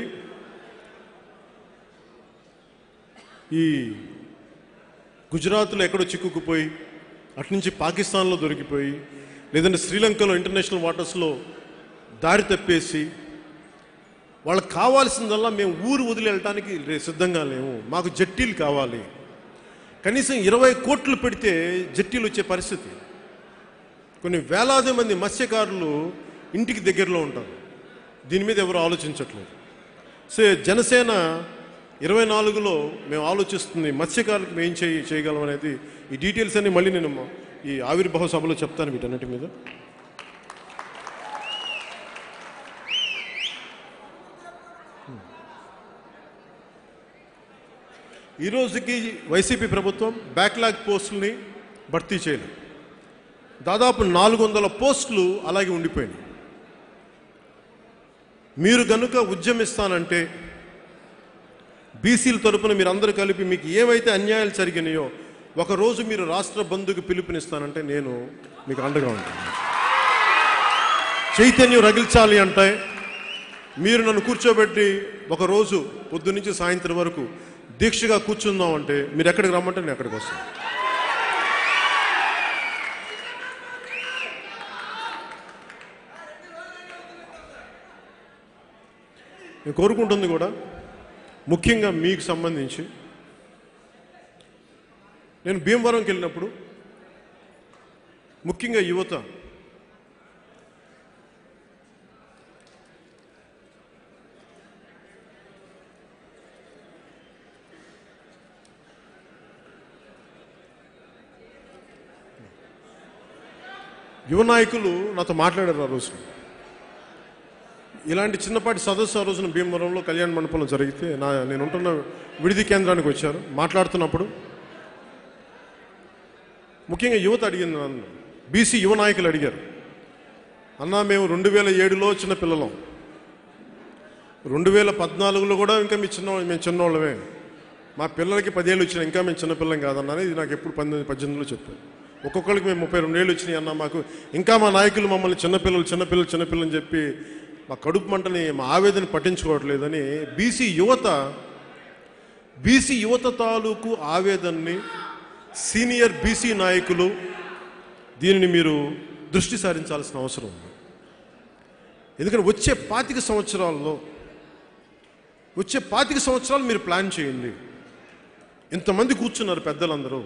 A: ఈ గుజరాత్లో ఎక్కడో చిక్కుకుపోయి అటు నుంచి పాకిస్తాన్లో దొరికిపోయి లేదంటే శ్రీలంకలో ఇంటర్నేషనల్ వాటర్స్లో దారి తప్పేసి వాళ్ళకి కావాల్సిందల్లా మేము ఊరు వదిలి వెళ్ళటానికి రే- సిద్ధంగా లేము మాకు జట్టీలు కావాలి కనీసం ఇరవై కోట్లు పెడితే జట్టీలు వచ్చే పరిస్థితి కొన్ని వేలాది మంది మత్స్యకారులు ఇంటికి దగ్గరలో ఉంటారు దీని మీద ఎవరు ఆలోచించట్లేదు సో జనసేన ఇరవై నాలుగులో మేము ఆలోచిస్తుంది మత్స్యకారులకు మేము ఏం చేయ చేయగలం అనేది ఈ డీటెయిల్స్ అన్ని మళ్ళీ నేను మ- ఈ ఆవిర్భావ సభలో చెప్తాను వీటన్నిటి మీద ఈ రోజుకి వైసీపీ ప్రభుత్వం బ్యాక్లాగ్ పోస్టుల్ని భర్తీ చేయలేదు దాదాపు నాలుగు వందల పోస్టులు అలాగే ఉండిపోయినాయి మీరు గనుక ఉద్యమిస్తానంటే బీసీల తరపున మీరు అందరూ కలిపి మీకు ఏవైతే అన్యాయాలు జరిగినాయో ఒకరోజు మీరు రాష్ట్ర బంధుకు పిలుపునిస్తానంటే నేను మీకు అండగా ఉంటాను చైతన్యం రగిల్చాలి అంటే మీరు నన్ను కూర్చోబెట్టి ఒకరోజు పొద్దు నుంచి సాయంత్రం వరకు దీక్షగా కూర్చుందాం అంటే మీరు ఎక్కడికి రమ్మంటే నేను ఎక్కడికి వస్తాను నేను కోరుకుంటుంది కూడా ముఖ్యంగా మీకు సంబంధించి నేను భీమవరంకి వెళ్ళినప్పుడు ముఖ్యంగా యువత యువ నాయకులు నాతో మాట్లాడారు ఆ రోజు ఇలాంటి చిన్నపాటి సదస్సు ఆ రోజున భీమవరంలో కళ్యాణ మండపంలో జరిగితే నా నేను ఉంటున్న విడిది కేంద్రానికి వచ్చారు మాట్లాడుతున్నప్పుడు ముఖ్యంగా యువత అడిగింది నన్ను బీసీ యువ నాయకులు అడిగారు అన్నా మేము రెండు వేల ఏడులో చిన్న పిల్లలం రెండు వేల పద్నాలుగులో కూడా ఇంకా మీ చిన్న మేము చిన్నోళ్ళమే మా పిల్లలకి పదేళ్ళు వచ్చినా ఇంకా మేము చిన్నపిల్లం కాదన్నా ఇది నాకు ఎప్పుడు పంతొమ్మిది పద్దెనిమిదిలో చెప్పారు ఒక్కొక్కరికి మేము ముప్పై రెండేళ్ళు వచ్చినాయి అన్న మాకు ఇంకా మా నాయకులు మమ్మల్ని చిన్నపిల్లలు చిన్నపిల్లలు చిన్నపిల్లలు అని చెప్పి మా కడుపు మంటని మా ఆవేదన పట్టించుకోవట్లేదని బీసీ యువత బీసీ యువత తాలూకు ఆవేదనని సీనియర్ బీసీ నాయకులు దీనిని మీరు దృష్టి సారించాల్సిన అవసరం ఉంది ఎందుకంటే వచ్చే పాతిక సంవత్సరాల్లో వచ్చే పాతిక సంవత్సరాలు మీరు ప్లాన్ చేయండి ఇంతమంది కూర్చున్నారు పెద్దలందరూ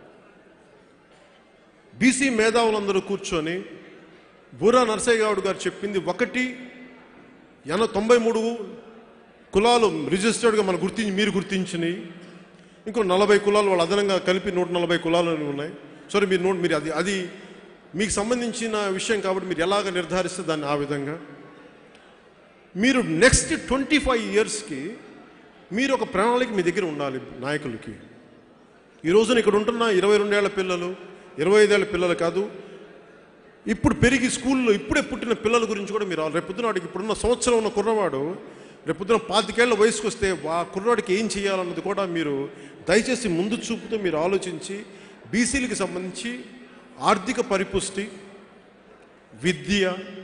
A: బీసీ మేధావులందరూ కూర్చొని బూరా నరసయ్య గౌడ్ గారు చెప్పింది ఒకటి ఎన తొంభై మూడు కులాలు రిజిస్టర్డ్గా మనం గుర్తించి మీరు గుర్తించినవి ఇంకో నలభై కులాలు వాళ్ళు అదనంగా కలిపి నూట నలభై కులాలు అనేవి ఉన్నాయి సరే మీరు నోట్ మీరు అది అది మీకు సంబంధించిన విషయం కాబట్టి మీరు ఎలాగ నిర్ధారిస్తే దాన్ని ఆ విధంగా మీరు నెక్స్ట్ ట్వంటీ ఫైవ్ ఇయర్స్కి మీరు ఒక ప్రణాళిక మీ దగ్గర ఉండాలి నాయకులకి ఈ రోజున ఇక్కడ ఉంటున్న ఇరవై రెండేళ్ల పిల్లలు ఇరవై ఐదేళ్ల పిల్లలు కాదు ఇప్పుడు పెరిగి స్కూల్లో ఇప్పుడే పుట్టిన పిల్లల గురించి కూడా మీరు రేపొద్దున వాడికి ఇప్పుడున్న సంవత్సరం ఉన్న కుర్రవాడు రేపొద్దున పాతికేళ్ల వయసుకు వస్తే ఆ కుర్రవాడికి ఏం చేయాలన్నది కూడా మీరు దయచేసి ముందు చూపుతూ మీరు ఆలోచించి బీసీలకు సంబంధించి ఆర్థిక పరిపుష్టి విద్య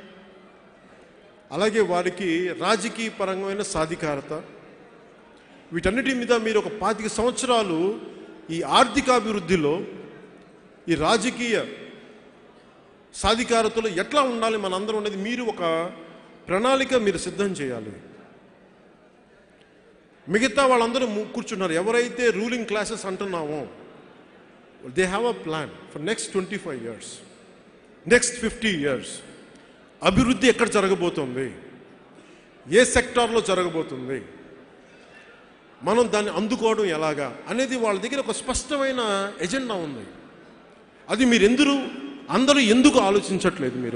A: అలాగే వారికి రాజకీయ పరమైన సాధికారత వీటన్నిటి మీద మీరు ఒక పాతిక సంవత్సరాలు ఈ ఆర్థికాభివృద్ధిలో ఈ రాజకీయ సాధికారతలో ఎట్లా ఉండాలి మనందరం అనేది మీరు ఒక ప్రణాళిక మీరు సిద్ధం చేయాలి మిగతా వాళ్ళందరూ ము- కూర్చున్నారు ఎవరైతే రూలింగ్ క్లాసెస్ అంటున్నామో they have a plan for next twenty five years next fifty years అభివృద్ధి ఎక్కడ జరగబోతుంది ఏ సెక్టార్లో జరగబోతుంది మనం దాన్ని అందుకోవడం ఎలాగా అనేది వాళ్ళ దగ్గర ఒక స్పష్టమైన ఎజెండా ఉంది అది మీరు ఎందుకు అందరూ ఎందుకు ఆలోచించట్లేదు మీరు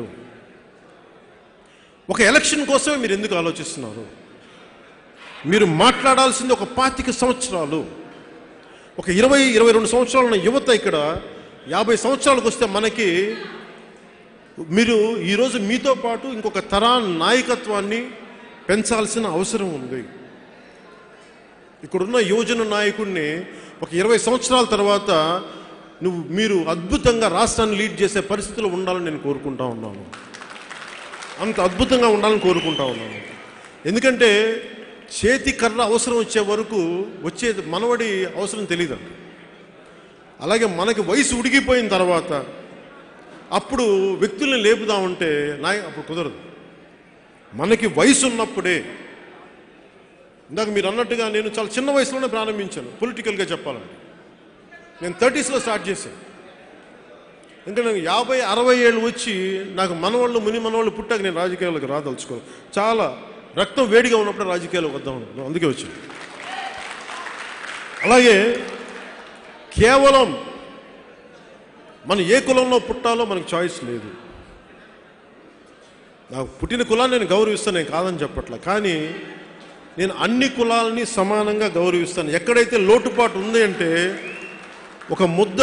A: ఒక ఎలక్షన్ కోసమే మీరు ఎందుకు ఆలోచిస్తున్నారు మీరు మాట్లాడాల్సింది ఒక పాతిక సంవత్సరాలు ఒక ఇరవై ఇరవై రెండు సంవత్సరాలు ఉన్న యువత ఇక్కడ యాభై సంవత్సరాలకు వస్తే మనకి మీరు ఈరోజు మీతో పాటు ఇంకొక తరా నాయకత్వాన్ని పెంచాల్సిన అవసరం ఉంది ఇక్కడున్న యువజన నాయకుడిని ఒక ఇరవై సంవత్సరాల తర్వాత నువ్వు మీరు అద్భుతంగా రాష్ట్రాన్ని లీడ్ చేసే పరిస్థితిలో ఉండాలని నేను కోరుకుంటా ఉన్నాను అంత అద్భుతంగా ఉండాలని కోరుకుంటా ఉన్నాను ఎందుకంటే చేతి కర్ర అవసరం వచ్చే వరకు వచ్చే మనవడి అవసరం తెలియదు అలాగే మనకి వయసు ఉడికిపోయిన తర్వాత అప్పుడు వ్యక్తుల్ని లేపుదామంటే నాయ అప్పుడు కుదరదు మనకి వయసు ఉన్నప్పుడే ఇందాక మీరు అన్నట్టుగా నేను చాలా చిన్న వయసులోనే ప్రారంభించాను పొలిటికల్గా చెప్పాలంటే నేను థర్టీస్లో స్టార్ట్ చేశాను ఇంకా నాకు యాభై అరవై ఏళ్ళు వచ్చి నాకు మనవాళ్ళు ముని మనవాళ్ళు పుట్టాక నేను రాజకీయాలకు రాదలుచుకోను చాలా రక్తం వేడిగా ఉన్నప్పుడు రాజకీయాలకు వద్దాం అనుకున్నాను. అందుకే వచ్చాను అలాగే కేవలం మనం ఏ కులంలో పుట్టాలో మనకు చాయిస్ లేదు నాకు పుట్టిన కులాన్ని నేను గౌరవిస్తాను నేను కాదని చెప్పట్లే కానీ నేను అన్ని కులాలని సమానంగా గౌరవిస్తాను ఎక్కడైతే లోటుపాటు ఉంది అంటే ఒక ముద్ద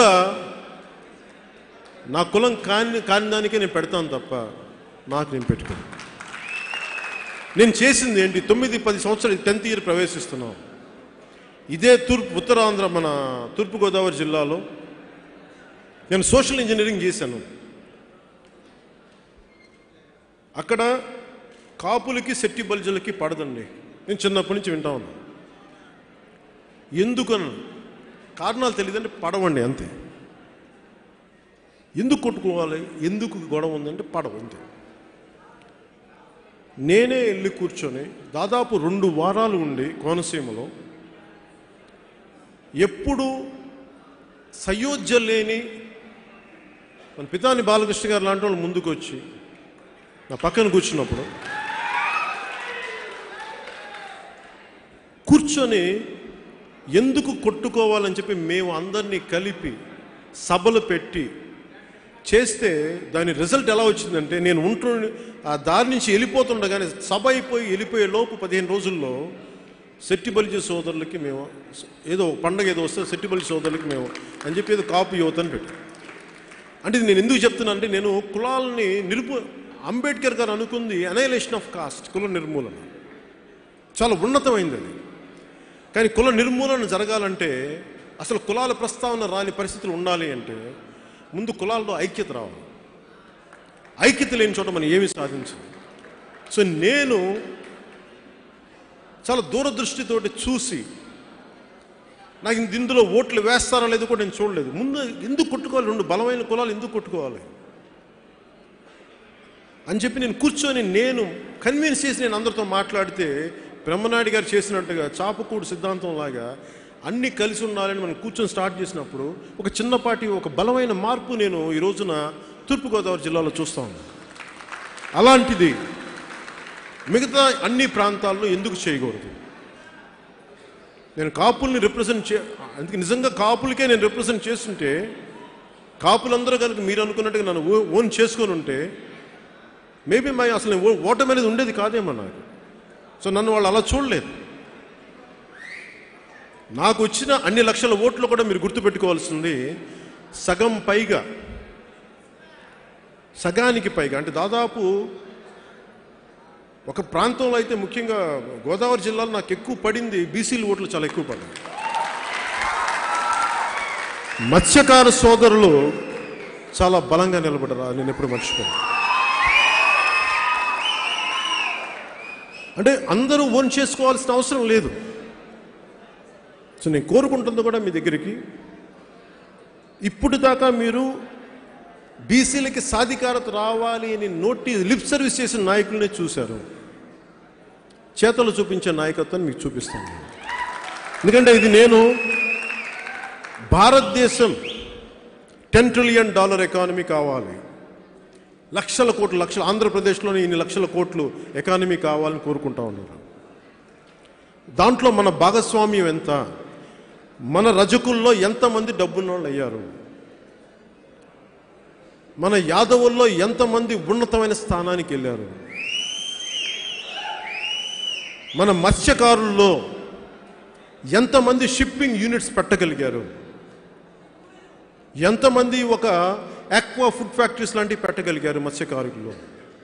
A: నా కులం కాని కాని దానికే నేను పెడతాను తప్ప నాకు నేను పెట్టుకోను నేను చేసింది ఏంటి తొమ్మిది పది సంవత్సరాలు టెన్త్ ఇయర్ ప్రవేశిస్తున్నాం ఇదే తూర్పు ఉత్తరాంధ్ర మన తూర్పుగోదావరి జిల్లాలో నేను సోషల్ ఇంజనీరింగ్ చేశాను అక్కడ కాపులకి సెట్టి బల్జలకి పడదండి నేను చిన్నప్పటి నుంచి వింటా ఉన్నాను ఎందుకని కారణాలు తెలియదంటే పడవండి అంతే ఎందుకు కొట్టుకోవాలి ఎందుకు గొడవ ఉందంటే పడవ అంతే నేనే వెళ్ళి కూర్చొని దాదాపు రెండు వారాలు ఉండి కోనసీమలో ఎప్పుడు సయోధ్య లేని మన పితాని బాలకృష్ణ గారు లాంటి వాళ్ళు ముందుకు వచ్చి నా పక్కన కూర్చున్నప్పుడు కూర్చొని ఎందుకు కొట్టుకోవాలని చెప్పి మేము అందరినీ కలిపి సభలు పెట్టి చేస్తే దాని రిజల్ట్ ఎలా వచ్చిందంటే నేను ఉంటు ఆ దారి నుంచి వెళ్ళిపోతుండగానే సభ అయిపోయి వెళ్ళిపోయే లోపు పదిహేను రోజుల్లో సెట్టిబలిజ సోదరులకి మేము ఏదో పండగ ఏదో వస్తే సెట్టిబలిజ సోదరులకి మేము అని చెప్పి ఏదో కాపు యువతని పెట్టాం అంటే ఇది నేను ఎందుకు చెప్తున్నా అంటే నేను కులాలని నిరుపు అంబేద్కర్ గారు అనుకుంది అనైలేషన్ ఆఫ్ కాస్ట్ కుల నిర్మూలన చాలా ఉన్నతమైంది అది కానీ కుల నిర్మూలన జరగాలంటే అసలు కులాల ప్రస్తావన రాని పరిస్థితులు ఉండాలి అంటే ముందు కులాల్లో ఐక్యత రావాలి ఐక్యత లేని చోట మనం ఏమీ సాధించదు సో నేను చాలా దూరదృష్టితోటి చూసి నాకు ఇంత- ఇందులో ఓట్లు వేస్తారా లేదో కూడా నేను చూడలేదు ముందు ఎందుకు కొట్టుకోవాలి రెండు బలమైన కులాలు ఎందుకు కొట్టుకోవాలి అని చెప్పి నేను కూర్చొని నేను కన్విన్స్ చేసి నేను అందరితో మాట్లాడితే బ్రహ్మనాయుడు గారు చేసినట్టుగా చాపకూడు సిద్ధాంతం లాగా అన్నీ కలిసి ఉండాలని మనం కూర్చొని స్టార్ట్ చేసినప్పుడు ఒక చిన్నపాటి ఒక బలమైన మార్పు నేను ఈ రోజున తూర్పుగోదావరి జిల్లాలో చూస్తా ఉన్నాను అలాంటిది మిగతా అన్ని ప్రాంతాల్లో ఎందుకు చేయకూడదు నేను కాపుల్ని రిప్రజెంట్ చే అందుకే నిజంగా కాపులకే నేను రిప్రజెంట్ చేస్తుంటే కాపులందరూ కనుక మీరు అనుకున్నట్టుగా నన్ను ఓ- ఓన్ చేసుకొని ఉంటే మేబీ మై అసలు ఓ- ఓటమి అనేది ఉండేది కాదేమో నాకు సో నన్ను వాళ్ళు అలా చూడలేదు నాకు వచ్చిన అన్ని లక్షల ఓట్లు కూడా మీరు గుర్తుపెట్టుకోవాల్సింది సగం పైగా సగానికి పైగా అంటే దాదాపు ఒక ప్రాంతంలో అయితే ముఖ్యంగా గోదావరి జిల్లాలో నాకు ఎక్కువ పడింది బీసీల ఓట్లు చాలా ఎక్కువ పడ్డాయి మత్స్యకార సోదరులు చాలా బలంగా నిలబడరా నేను ఎప్పుడు మర్చిపోయాను అంటే అందరూ ఓన్ చేసుకోవాల్సిన అవసరం లేదు సో నేను కోరుకుంటుంది కూడా మీ దగ్గరికి ఇప్పుడు దాకా మీరు బీసీలకి సాధికారత రావాలి అని నోటి లిప్ సర్వీస్ చేసిన నాయకులనే చూశారు చేతలు చూపించే నాయకత్వాన్ని మీకు చూపిస్తాను ఎందుకంటే ఇది నేను భారతదేశం టెన్ ట్రిలియన్ డాలర్ ఎకానమీ కావాలి లక్షల కోట్లు లక్షల ఆంధ్రప్రదేశ్లోని ఇన్ని లక్షల కోట్లు ఎకానమీ కావాలని కోరుకుంటా ఉన్నారు దాంట్లో మన భాగస్వామ్యం ఎంత మన రజకుల్లో ఎంతమంది డబ్బున్న వాళ్ళు అయ్యారు మన యాదవుల్లో ఎంతమంది ఉన్నతమైన స్థానానికి వెళ్ళారు మన మత్స్యకారుల్లో ఎంతమంది షిప్పింగ్ యూనిట్స్ పెట్టగలిగారు ఎంతమంది ఒక ఆక్వా ఫుడ్ ఫ్యాక్టరీస్ లాంటివి పెట్టగలిగారు మత్స్యకారుల్లో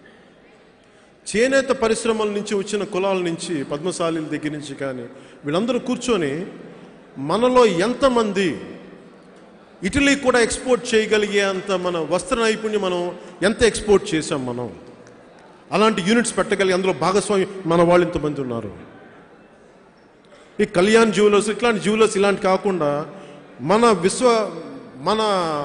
A: చేనేత పరిశ్రమల నుంచి వచ్చిన కులాల నుంచి పద్మశాలీల దగ్గర నుంచి కానీ వీళ్ళందరూ కూర్చొని మనలో ఎంతమంది ఇటలీ కూడా ఎక్స్పోర్ట్ చేయగలిగే అంత మన వస్త్ర నైపుణ్యం మనం ఎంత ఎక్స్పోర్ట్ చేసాం మనం అలాంటి యూనిట్స్ పెట్టగలిగే అందులో భాగస్వామి మన వాళ్ళు ఇంతమంది ఉన్నారు ఈ కళ్యాణ్ జ్యువెలర్స్ ఇట్లాంటి జ్యువెలర్స్ ఇలాంటి కాకుండా మన విశ్వ మన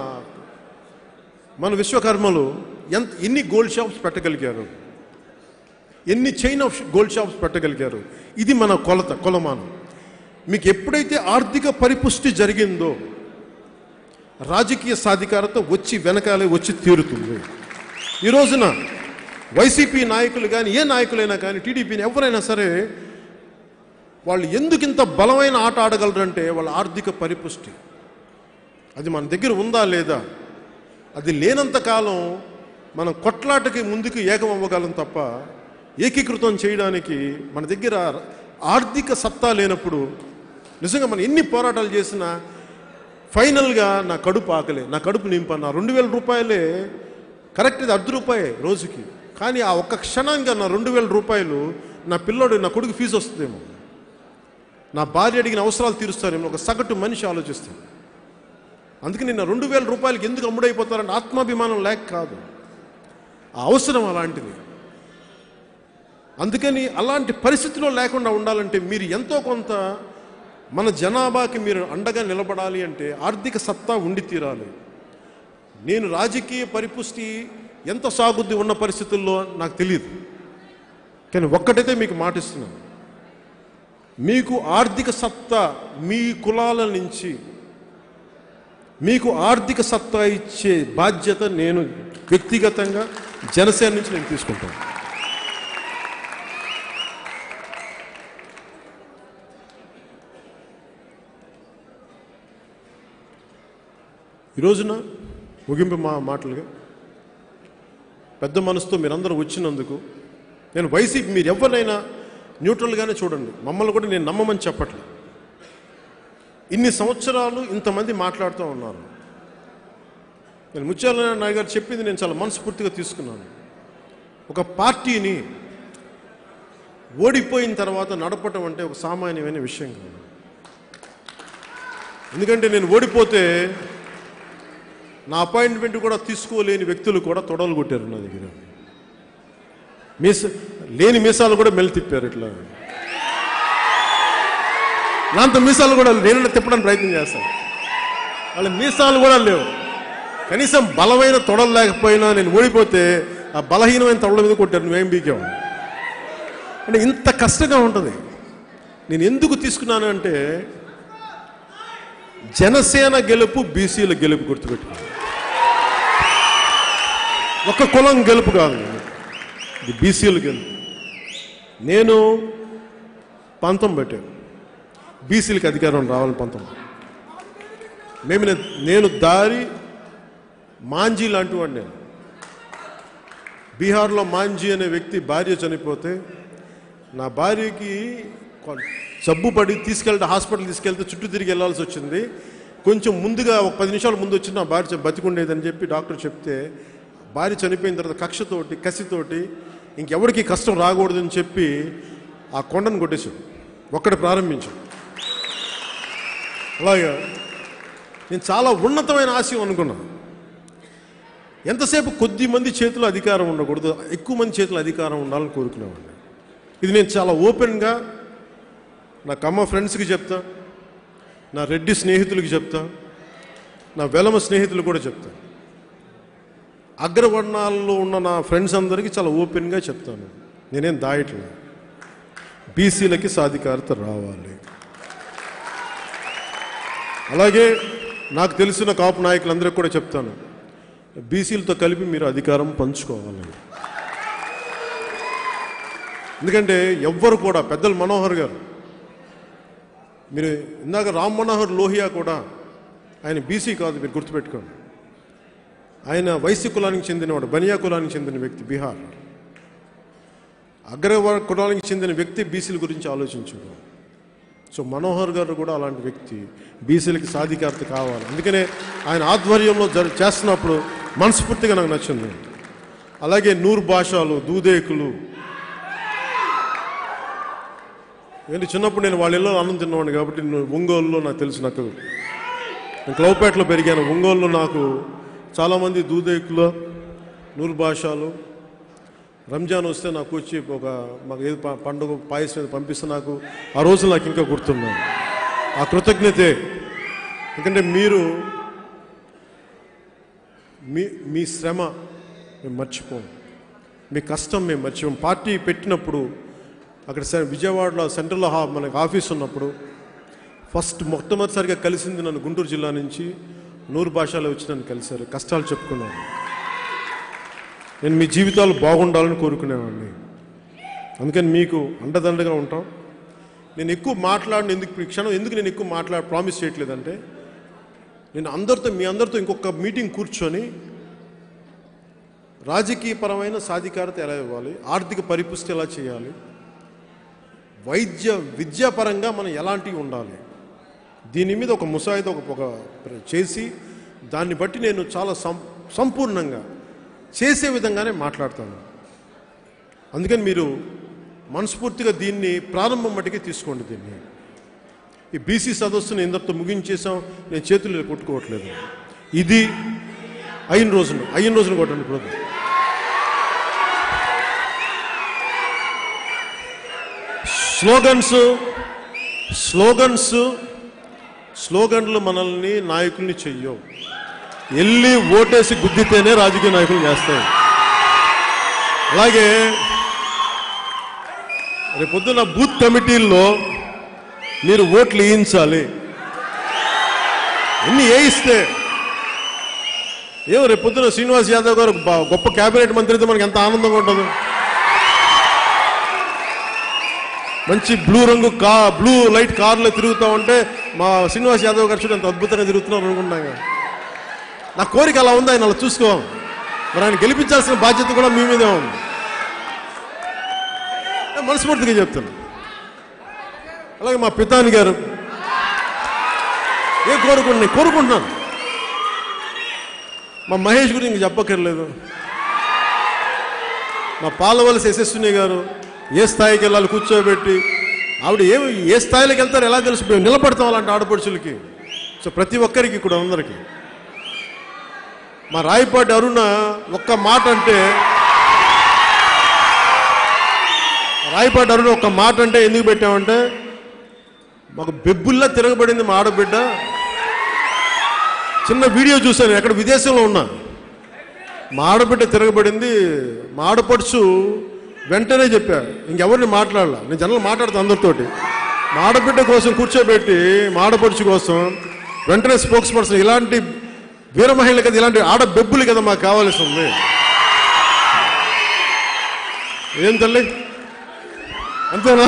A: మన విశ్వకర్మలు ఎంత ఎన్ని గోల్డ్ షాప్స్ పెట్టగలిగారు ఎన్ని చైన్ ఆఫ్ గోల్డ్ షాప్స్ పెట్టగలిగారు ఇది మన కొలత కొలమానం మీకు ఎప్పుడైతే ఆర్థిక పరిపుష్టి జరిగిందో రాజకీయ సాధికారత వచ్చి వెనకాలే వచ్చి తీరుతుంది ఈ రోజున వైసీపీ నాయకులు కానీ ఏ నాయకులైనా కానీ టీడీపీని ఎవరైనా సరే వాళ్ళు ఎందుకు ఇంత బలమైన ఆట ఆడగలరంటే వాళ్ళ ఆర్థిక పరిపుష్టి అది మన దగ్గర ఉందా లేదా అది లేనంత కాలం మనం కొట్లాటకి ముందుకు ఏకం అవ్వగలం తప్ప ఏకీకృతం చేయడానికి మన దగ్గర ఆర్థిక సత్తా లేనప్పుడు నిజంగా మనం ఎన్ని పోరాటాలు చేసినా ఫైనల్గా నా కడుపు ఆకలే నా కడుపు నింపన్న రెండు వేల రూపాయలే కరెక్ట్ ఇది అర్ధ రూపాయే రోజుకి కానీ ఆ ఒక్క క్షణంగా నా రెండు వేల రూపాయలు నా పిల్లోడు నా కొడుకు ఫీజు వస్తుందేమో నా భార్య అడిగిన అవసరాలు తీరుస్తారేమో ఒక సగటు మనిషి ఆలోచిస్తాను అందుకని నా రెండు వేల రూపాయలకి ఎందుకు అమ్ముడైపోతారంటే ఆత్మాభిమానం లేక కాదు ఆ అవసరం అలాంటిది అందుకని అలాంటి పరిస్థితిలో లేకుండా ఉండాలంటే మీరు ఎంతో కొంత మన జనాభాకి మీరు అండగా నిలబడాలి అంటే ఆర్థిక సత్తా ఉండి తీరాలి నేను రాజకీయ పరిపుష్టి ఎంత సాగుద్ది ఉన్న పరిస్థితుల్లో నాకు తెలియదు కానీ ఒక్కటైతే మీకు మాటిస్తున్నాను మీకు ఆర్థిక సత్తా మీ కులాల నుంచి మీకు ఆర్థిక సత్తా ఇచ్చే బాధ్యత నేను వ్యక్తిగతంగా జనసేన నుంచి నేను తీసుకుంటాను ఈ రోజున ముగింపు మా మాటలుగా పెద్ద మనసుతో మీరందరూ వచ్చినందుకు నేను వైసీపీ మీరు ఎవరినైనా న్యూట్రల్గానే చూడండి మమ్మల్ని కూడా నేను నమ్మమని చెప్పట్లేదు ఇన్ని సంవత్సరాలు ఇంతమంది మాట్లాడుతూ ఉన్నారు నేను ముత్యాల నాయుడు గారు చెప్పింది నేను చాలా మనస్ఫూర్తిగా తీసుకున్నాను ఒక పార్టీని ఓడిపోయిన తర్వాత నడపటం అంటే ఒక సామాన్యమైన విషయం కాదు ఎందుకంటే నేను ఓడిపోతే నా అపాయింట్మెంట్ కూడా తీసుకోలేని వ్యక్తులు కూడా తొడలు కొట్టారు నా దగ్గర మీస లేని మీసాలు కూడా మెల్లి తిప్పారు ఇట్లా నాంత మీసాలు కూడా నేను తిప్పడానికి ప్రయత్నం చేస్తాను వాళ్ళ మీసాలు కూడా లేవు కనీసం బలమైన తొడలు లేకపోయినా నేను ఓడిపోతే ఆ బలహీనమైన తొడల మీద కొట్టారు నువ్వేం బీకావు అంటే ఇంత కష్టంగా ఉంటుంది నేను ఎందుకు తీసుకున్నాను అంటే జనసేన గెలుపు బీసీల గెలుపు గుర్తుపెట్టుకో ఒక కులం గెలుపు కాదు ఇది బీసీల గెలుపు నేను పంతం పెట్టాను బీసీలకు అధికారం రావాలని పంతం మేము నే- నేను దారి మాంజీ లాంటి వాడు నేను బీహార్లో మాంజీ అనే వ్యక్తి భార్య చనిపోతే నా భార్యకి కొ- జబ్బు పడి తీసుకెళ్తే హాస్పిటల్ తీసుకెళ్తే చుట్టూ తిరిగి వెళ్ళాల్సి వచ్చింది కొంచెం ముందుగా ఒక పది నిమిషాల ముందు వచ్చి నా భార్య చె- బతికుండేదని చెప్పి డాక్టర్ చెప్తే భార్య చనిపోయిన తర్వాత కక్షతోటి కసితోటి ఇంకెవరికి కష్టం రాకూడదని చెప్పి ఆ కొండను కొట్టేశాడు ఒక్కటి ప్రారంభించాడు అలాగా నేను చాలా ఉన్నతమైన ఆశయం అనుకున్నాను ఎంతసేపు కొద్ది మంది చేతిలో అధికారం ఉండకూడదు ఎక్కువ మంది చేతిలో అధికారం ఉండాలని కోరుకునేవాడిని ఇది నేను చాలా ఓపెన్గా నా కమ్మ ఫ్రెండ్స్కి చెప్తా నా రెడ్డి స్నేహితులకి చెప్తా నా వెలమ స్నేహితులు కూడా చెప్తా అగ్రవర్ణాల్లో ఉన్న నా ఫ్రెండ్స్ అందరికీ చాలా ఓపెన్గా చెప్తాను నేనేం దాయట్లేదు బీసీలకి సాధికారత రావాలి అలాగే నాకు తెలిసిన కాపు నాయకులందరికీ కూడా చెప్తాను బీసీలతో కలిపి మీరు అధికారం పంచుకోవాలి ఎందుకంటే ఎవ్వరు కూడా పెద్దలు మనోహర్ గారు మీరు ఇందాక రామ్ మనోహర్ లోహియా కూడా ఆయన బీసీ కాదు మీరు గుర్తుపెట్టుకోండి ఆయన వైశ్య కులానికి చెందినవాడు బనియా కులానికి చెందిన వ్యక్తి బీహార్ అగ్రవర్ణ కులానికి చెందిన వ్యక్తి బీసీల గురించి ఆలోచించాడు సో మనోహర్ గారు కూడా అలాంటి వ్యక్తి బీసీలకి సాధికారత కావాలి అందుకనే ఆయన ఆధ్వర్యంలో జరు చేస్తున్నప్పుడు మనస్ఫూర్తిగా నాకు నచ్చింది అలాగే నూరు భాషలు దూదేకులు ఏంటి చిన్నప్పుడు నేను వాళ్ళ ఇళ్ళలో అన్నం తిన్నవాడిని కాబట్టి నేను ఒంగోలులో నాకు తెలుసు నాకు నేను క్లౌపేటలో పెరిగాను ఒంగోలులో నాకు చాలామంది దూదేకులు నూరు భాషలు రంజాన్ వస్తే నాకు వచ్చి ఒక మాకు ఏది ప- పండుగ పాయసం ఏదో పంపిస్తే నాకు ఆ రోజు నాకు ఇంకా గుర్తున్నాను ఆ కృతజ్ఞతే ఎందుకంటే మీరు మీ మీ శ్రమ మేము మర్చిపోం మీ కష్టం మేము మర్చిపోం పార్టీ పెట్టినప్పుడు అక్కడ సె- విజయవాడలో సెంట్రల్ హా మనకి ఆఫీస్ ఉన్నప్పుడు ఫస్ట్ మొట్టమొదటిసారిగా కలిసింది నన్ను గుంటూరు జిల్లా నుంచి నూరు భాషలో వచ్చి నన్ను కలిశారు కష్టాలు చెప్పుకున్నాను నేను మీ జీవితాలు బాగుండాలని కోరుకునేవాడిని అందుకని మీకు అండదండగా ఉంటాం నేను ఎక్కువ మాట్లాడిన ఎందుకు ఈ క్షణం ఎందుకు నేను ఎక్కువ మాట్లా ప్రామిస్ చేయట్లేదంటే నేను అందరితో మీ అందరితో ఇంకొక మీటింగ్ కూర్చొని రాజకీయపరమైన సాధికారత ఎలా ఇవ్వాలి ఆర్థిక పరిపుష్టి ఎలా చేయాలి వైద్య విద్యాపరంగా మనం ఎలాంటివి ఉండాలి దీని మీద ఒక ముసాయిదా ఒక ఒక చేసి దాన్ని బట్టి నేను చాలా సం సంపూర్ణంగా చేసే విధంగానే మాట్లాడతాను అందుకని మీరు మనస్ఫూర్తిగా దీన్ని ప్రారంభం మటుకే తీసుకోండి దీన్ని ఈ బీసీ సదస్సుని ఇందరితో ముగించేసాం నేను చేతులు ఇలా కొట్టుకోవట్లేదు ఇది అయిన రోజున అయిన రోజున కొట్టండి ఇప్పుడు స్లోగన్స్ స్లోగన్స్ స్లోగన్లు మనల్ని నాయకుల్ని చెయ్యవు వెళ్ళి ఓటేసి గుద్దితేనే రాజకీయ నాయకులు చేస్తాయి అలాగే రేపొద్దున బూత్ కమిటీల్లో మీరు ఓట్లు వేయించాలి ఎన్ని వేయిస్తే ఏమో రేపొద్దున శ్రీనివాస్ యాదవ్ గారు బా- గొప్ప కేబినెట్ మంత్రి అయితే మనకి ఎంత ఆనందంగా ఉంటుంది మంచి బ్లూ రంగు కా బ్లూ లైట్ కార్లో తిరుగుతూ ఉంటే మా శ్రీనివాస్ యాదవ్ గారు చూడండి ఎంత అద్భుతంగా తిరుగుతున్నారు అనుకుంటాగా నా కోరిక అలా ఉంది ఆయన అలా చూసుకో మరి ఆయన గెలిపించాల్సిన బాధ్యత కూడా మీ మీదే ఉంది నేను మనస్ఫూర్తిగా చెప్తాను అలాగే మా పితాని గారు ఏ కోరుకుంటున్నాయి కోరుకుంటున్నాను మా మహేష్ గురించి ఇంక చెప్పక్కర్లేదు మా పాలవలసి యశస్విని గారు ఏ స్థాయికి వెళ్ళాలి కూర్చోబెట్టి ఆవిడ ఏ ఏ స్థాయిలోకి వెళ్తారో ఎలా తెలుసు మేము నిలబడతాం అలాంటి ఆడపడుచులకి సో ప్రతి ఒక్కరికి కూడా అందరికీ మా రాయపాటి అరుణ ఒక్క మాట అంటే రాయపాటి అరుణ ఒక్క మాట అంటే ఎందుకు పెట్టామంటే మాకు బెబ్బుల్లా తిరగబడింది మా ఆడబిడ్డ చిన్న వీడియో చూశాను ఎక్కడ విదేశంలో ఉన్నా మా ఆడబిడ్డ తిరగబడింది మా ఆడపడుచు వెంటనే చెప్పా ఇంకెవరిని మాట్లాడాల నేను జనరల్ మాట్లాడతాను అందరితోటి మా ఆడబిడ్డ కోసం కూర్చోబెట్టి మా ఆడపడుచు కోసం వెంటనే స్పోక్స్ పర్సన్ ఇలాంటి వీర మహిళలు కదా ఇలాంటి ఆడబెబ్బులు కదా మాకు కావాల్సి ఉంది ఏం తల్లి అంతేనా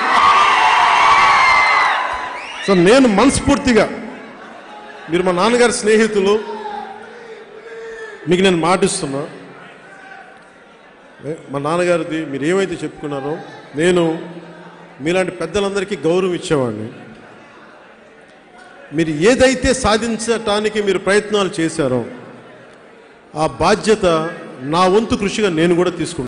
A: సో నేను మనస్ఫూర్తిగా మీరు మా నాన్నగారి స్నేహితులు మీకు నేను మాటిస్తున్నా ఏ- మా నాన్నగారిది మీరు ఏమైతే చెప్పుకున్నారో నేను మీలాంటి పెద్దలందరికీ గౌరవం ఇచ్చేవాడిని మీరు ఏదైతే సాధించటానికి మీరు ప్రయత్నాలు చేశారో ఆ బాధ్యత నా వంతు కృషిగా నేను కూడా తీసుకుంటాను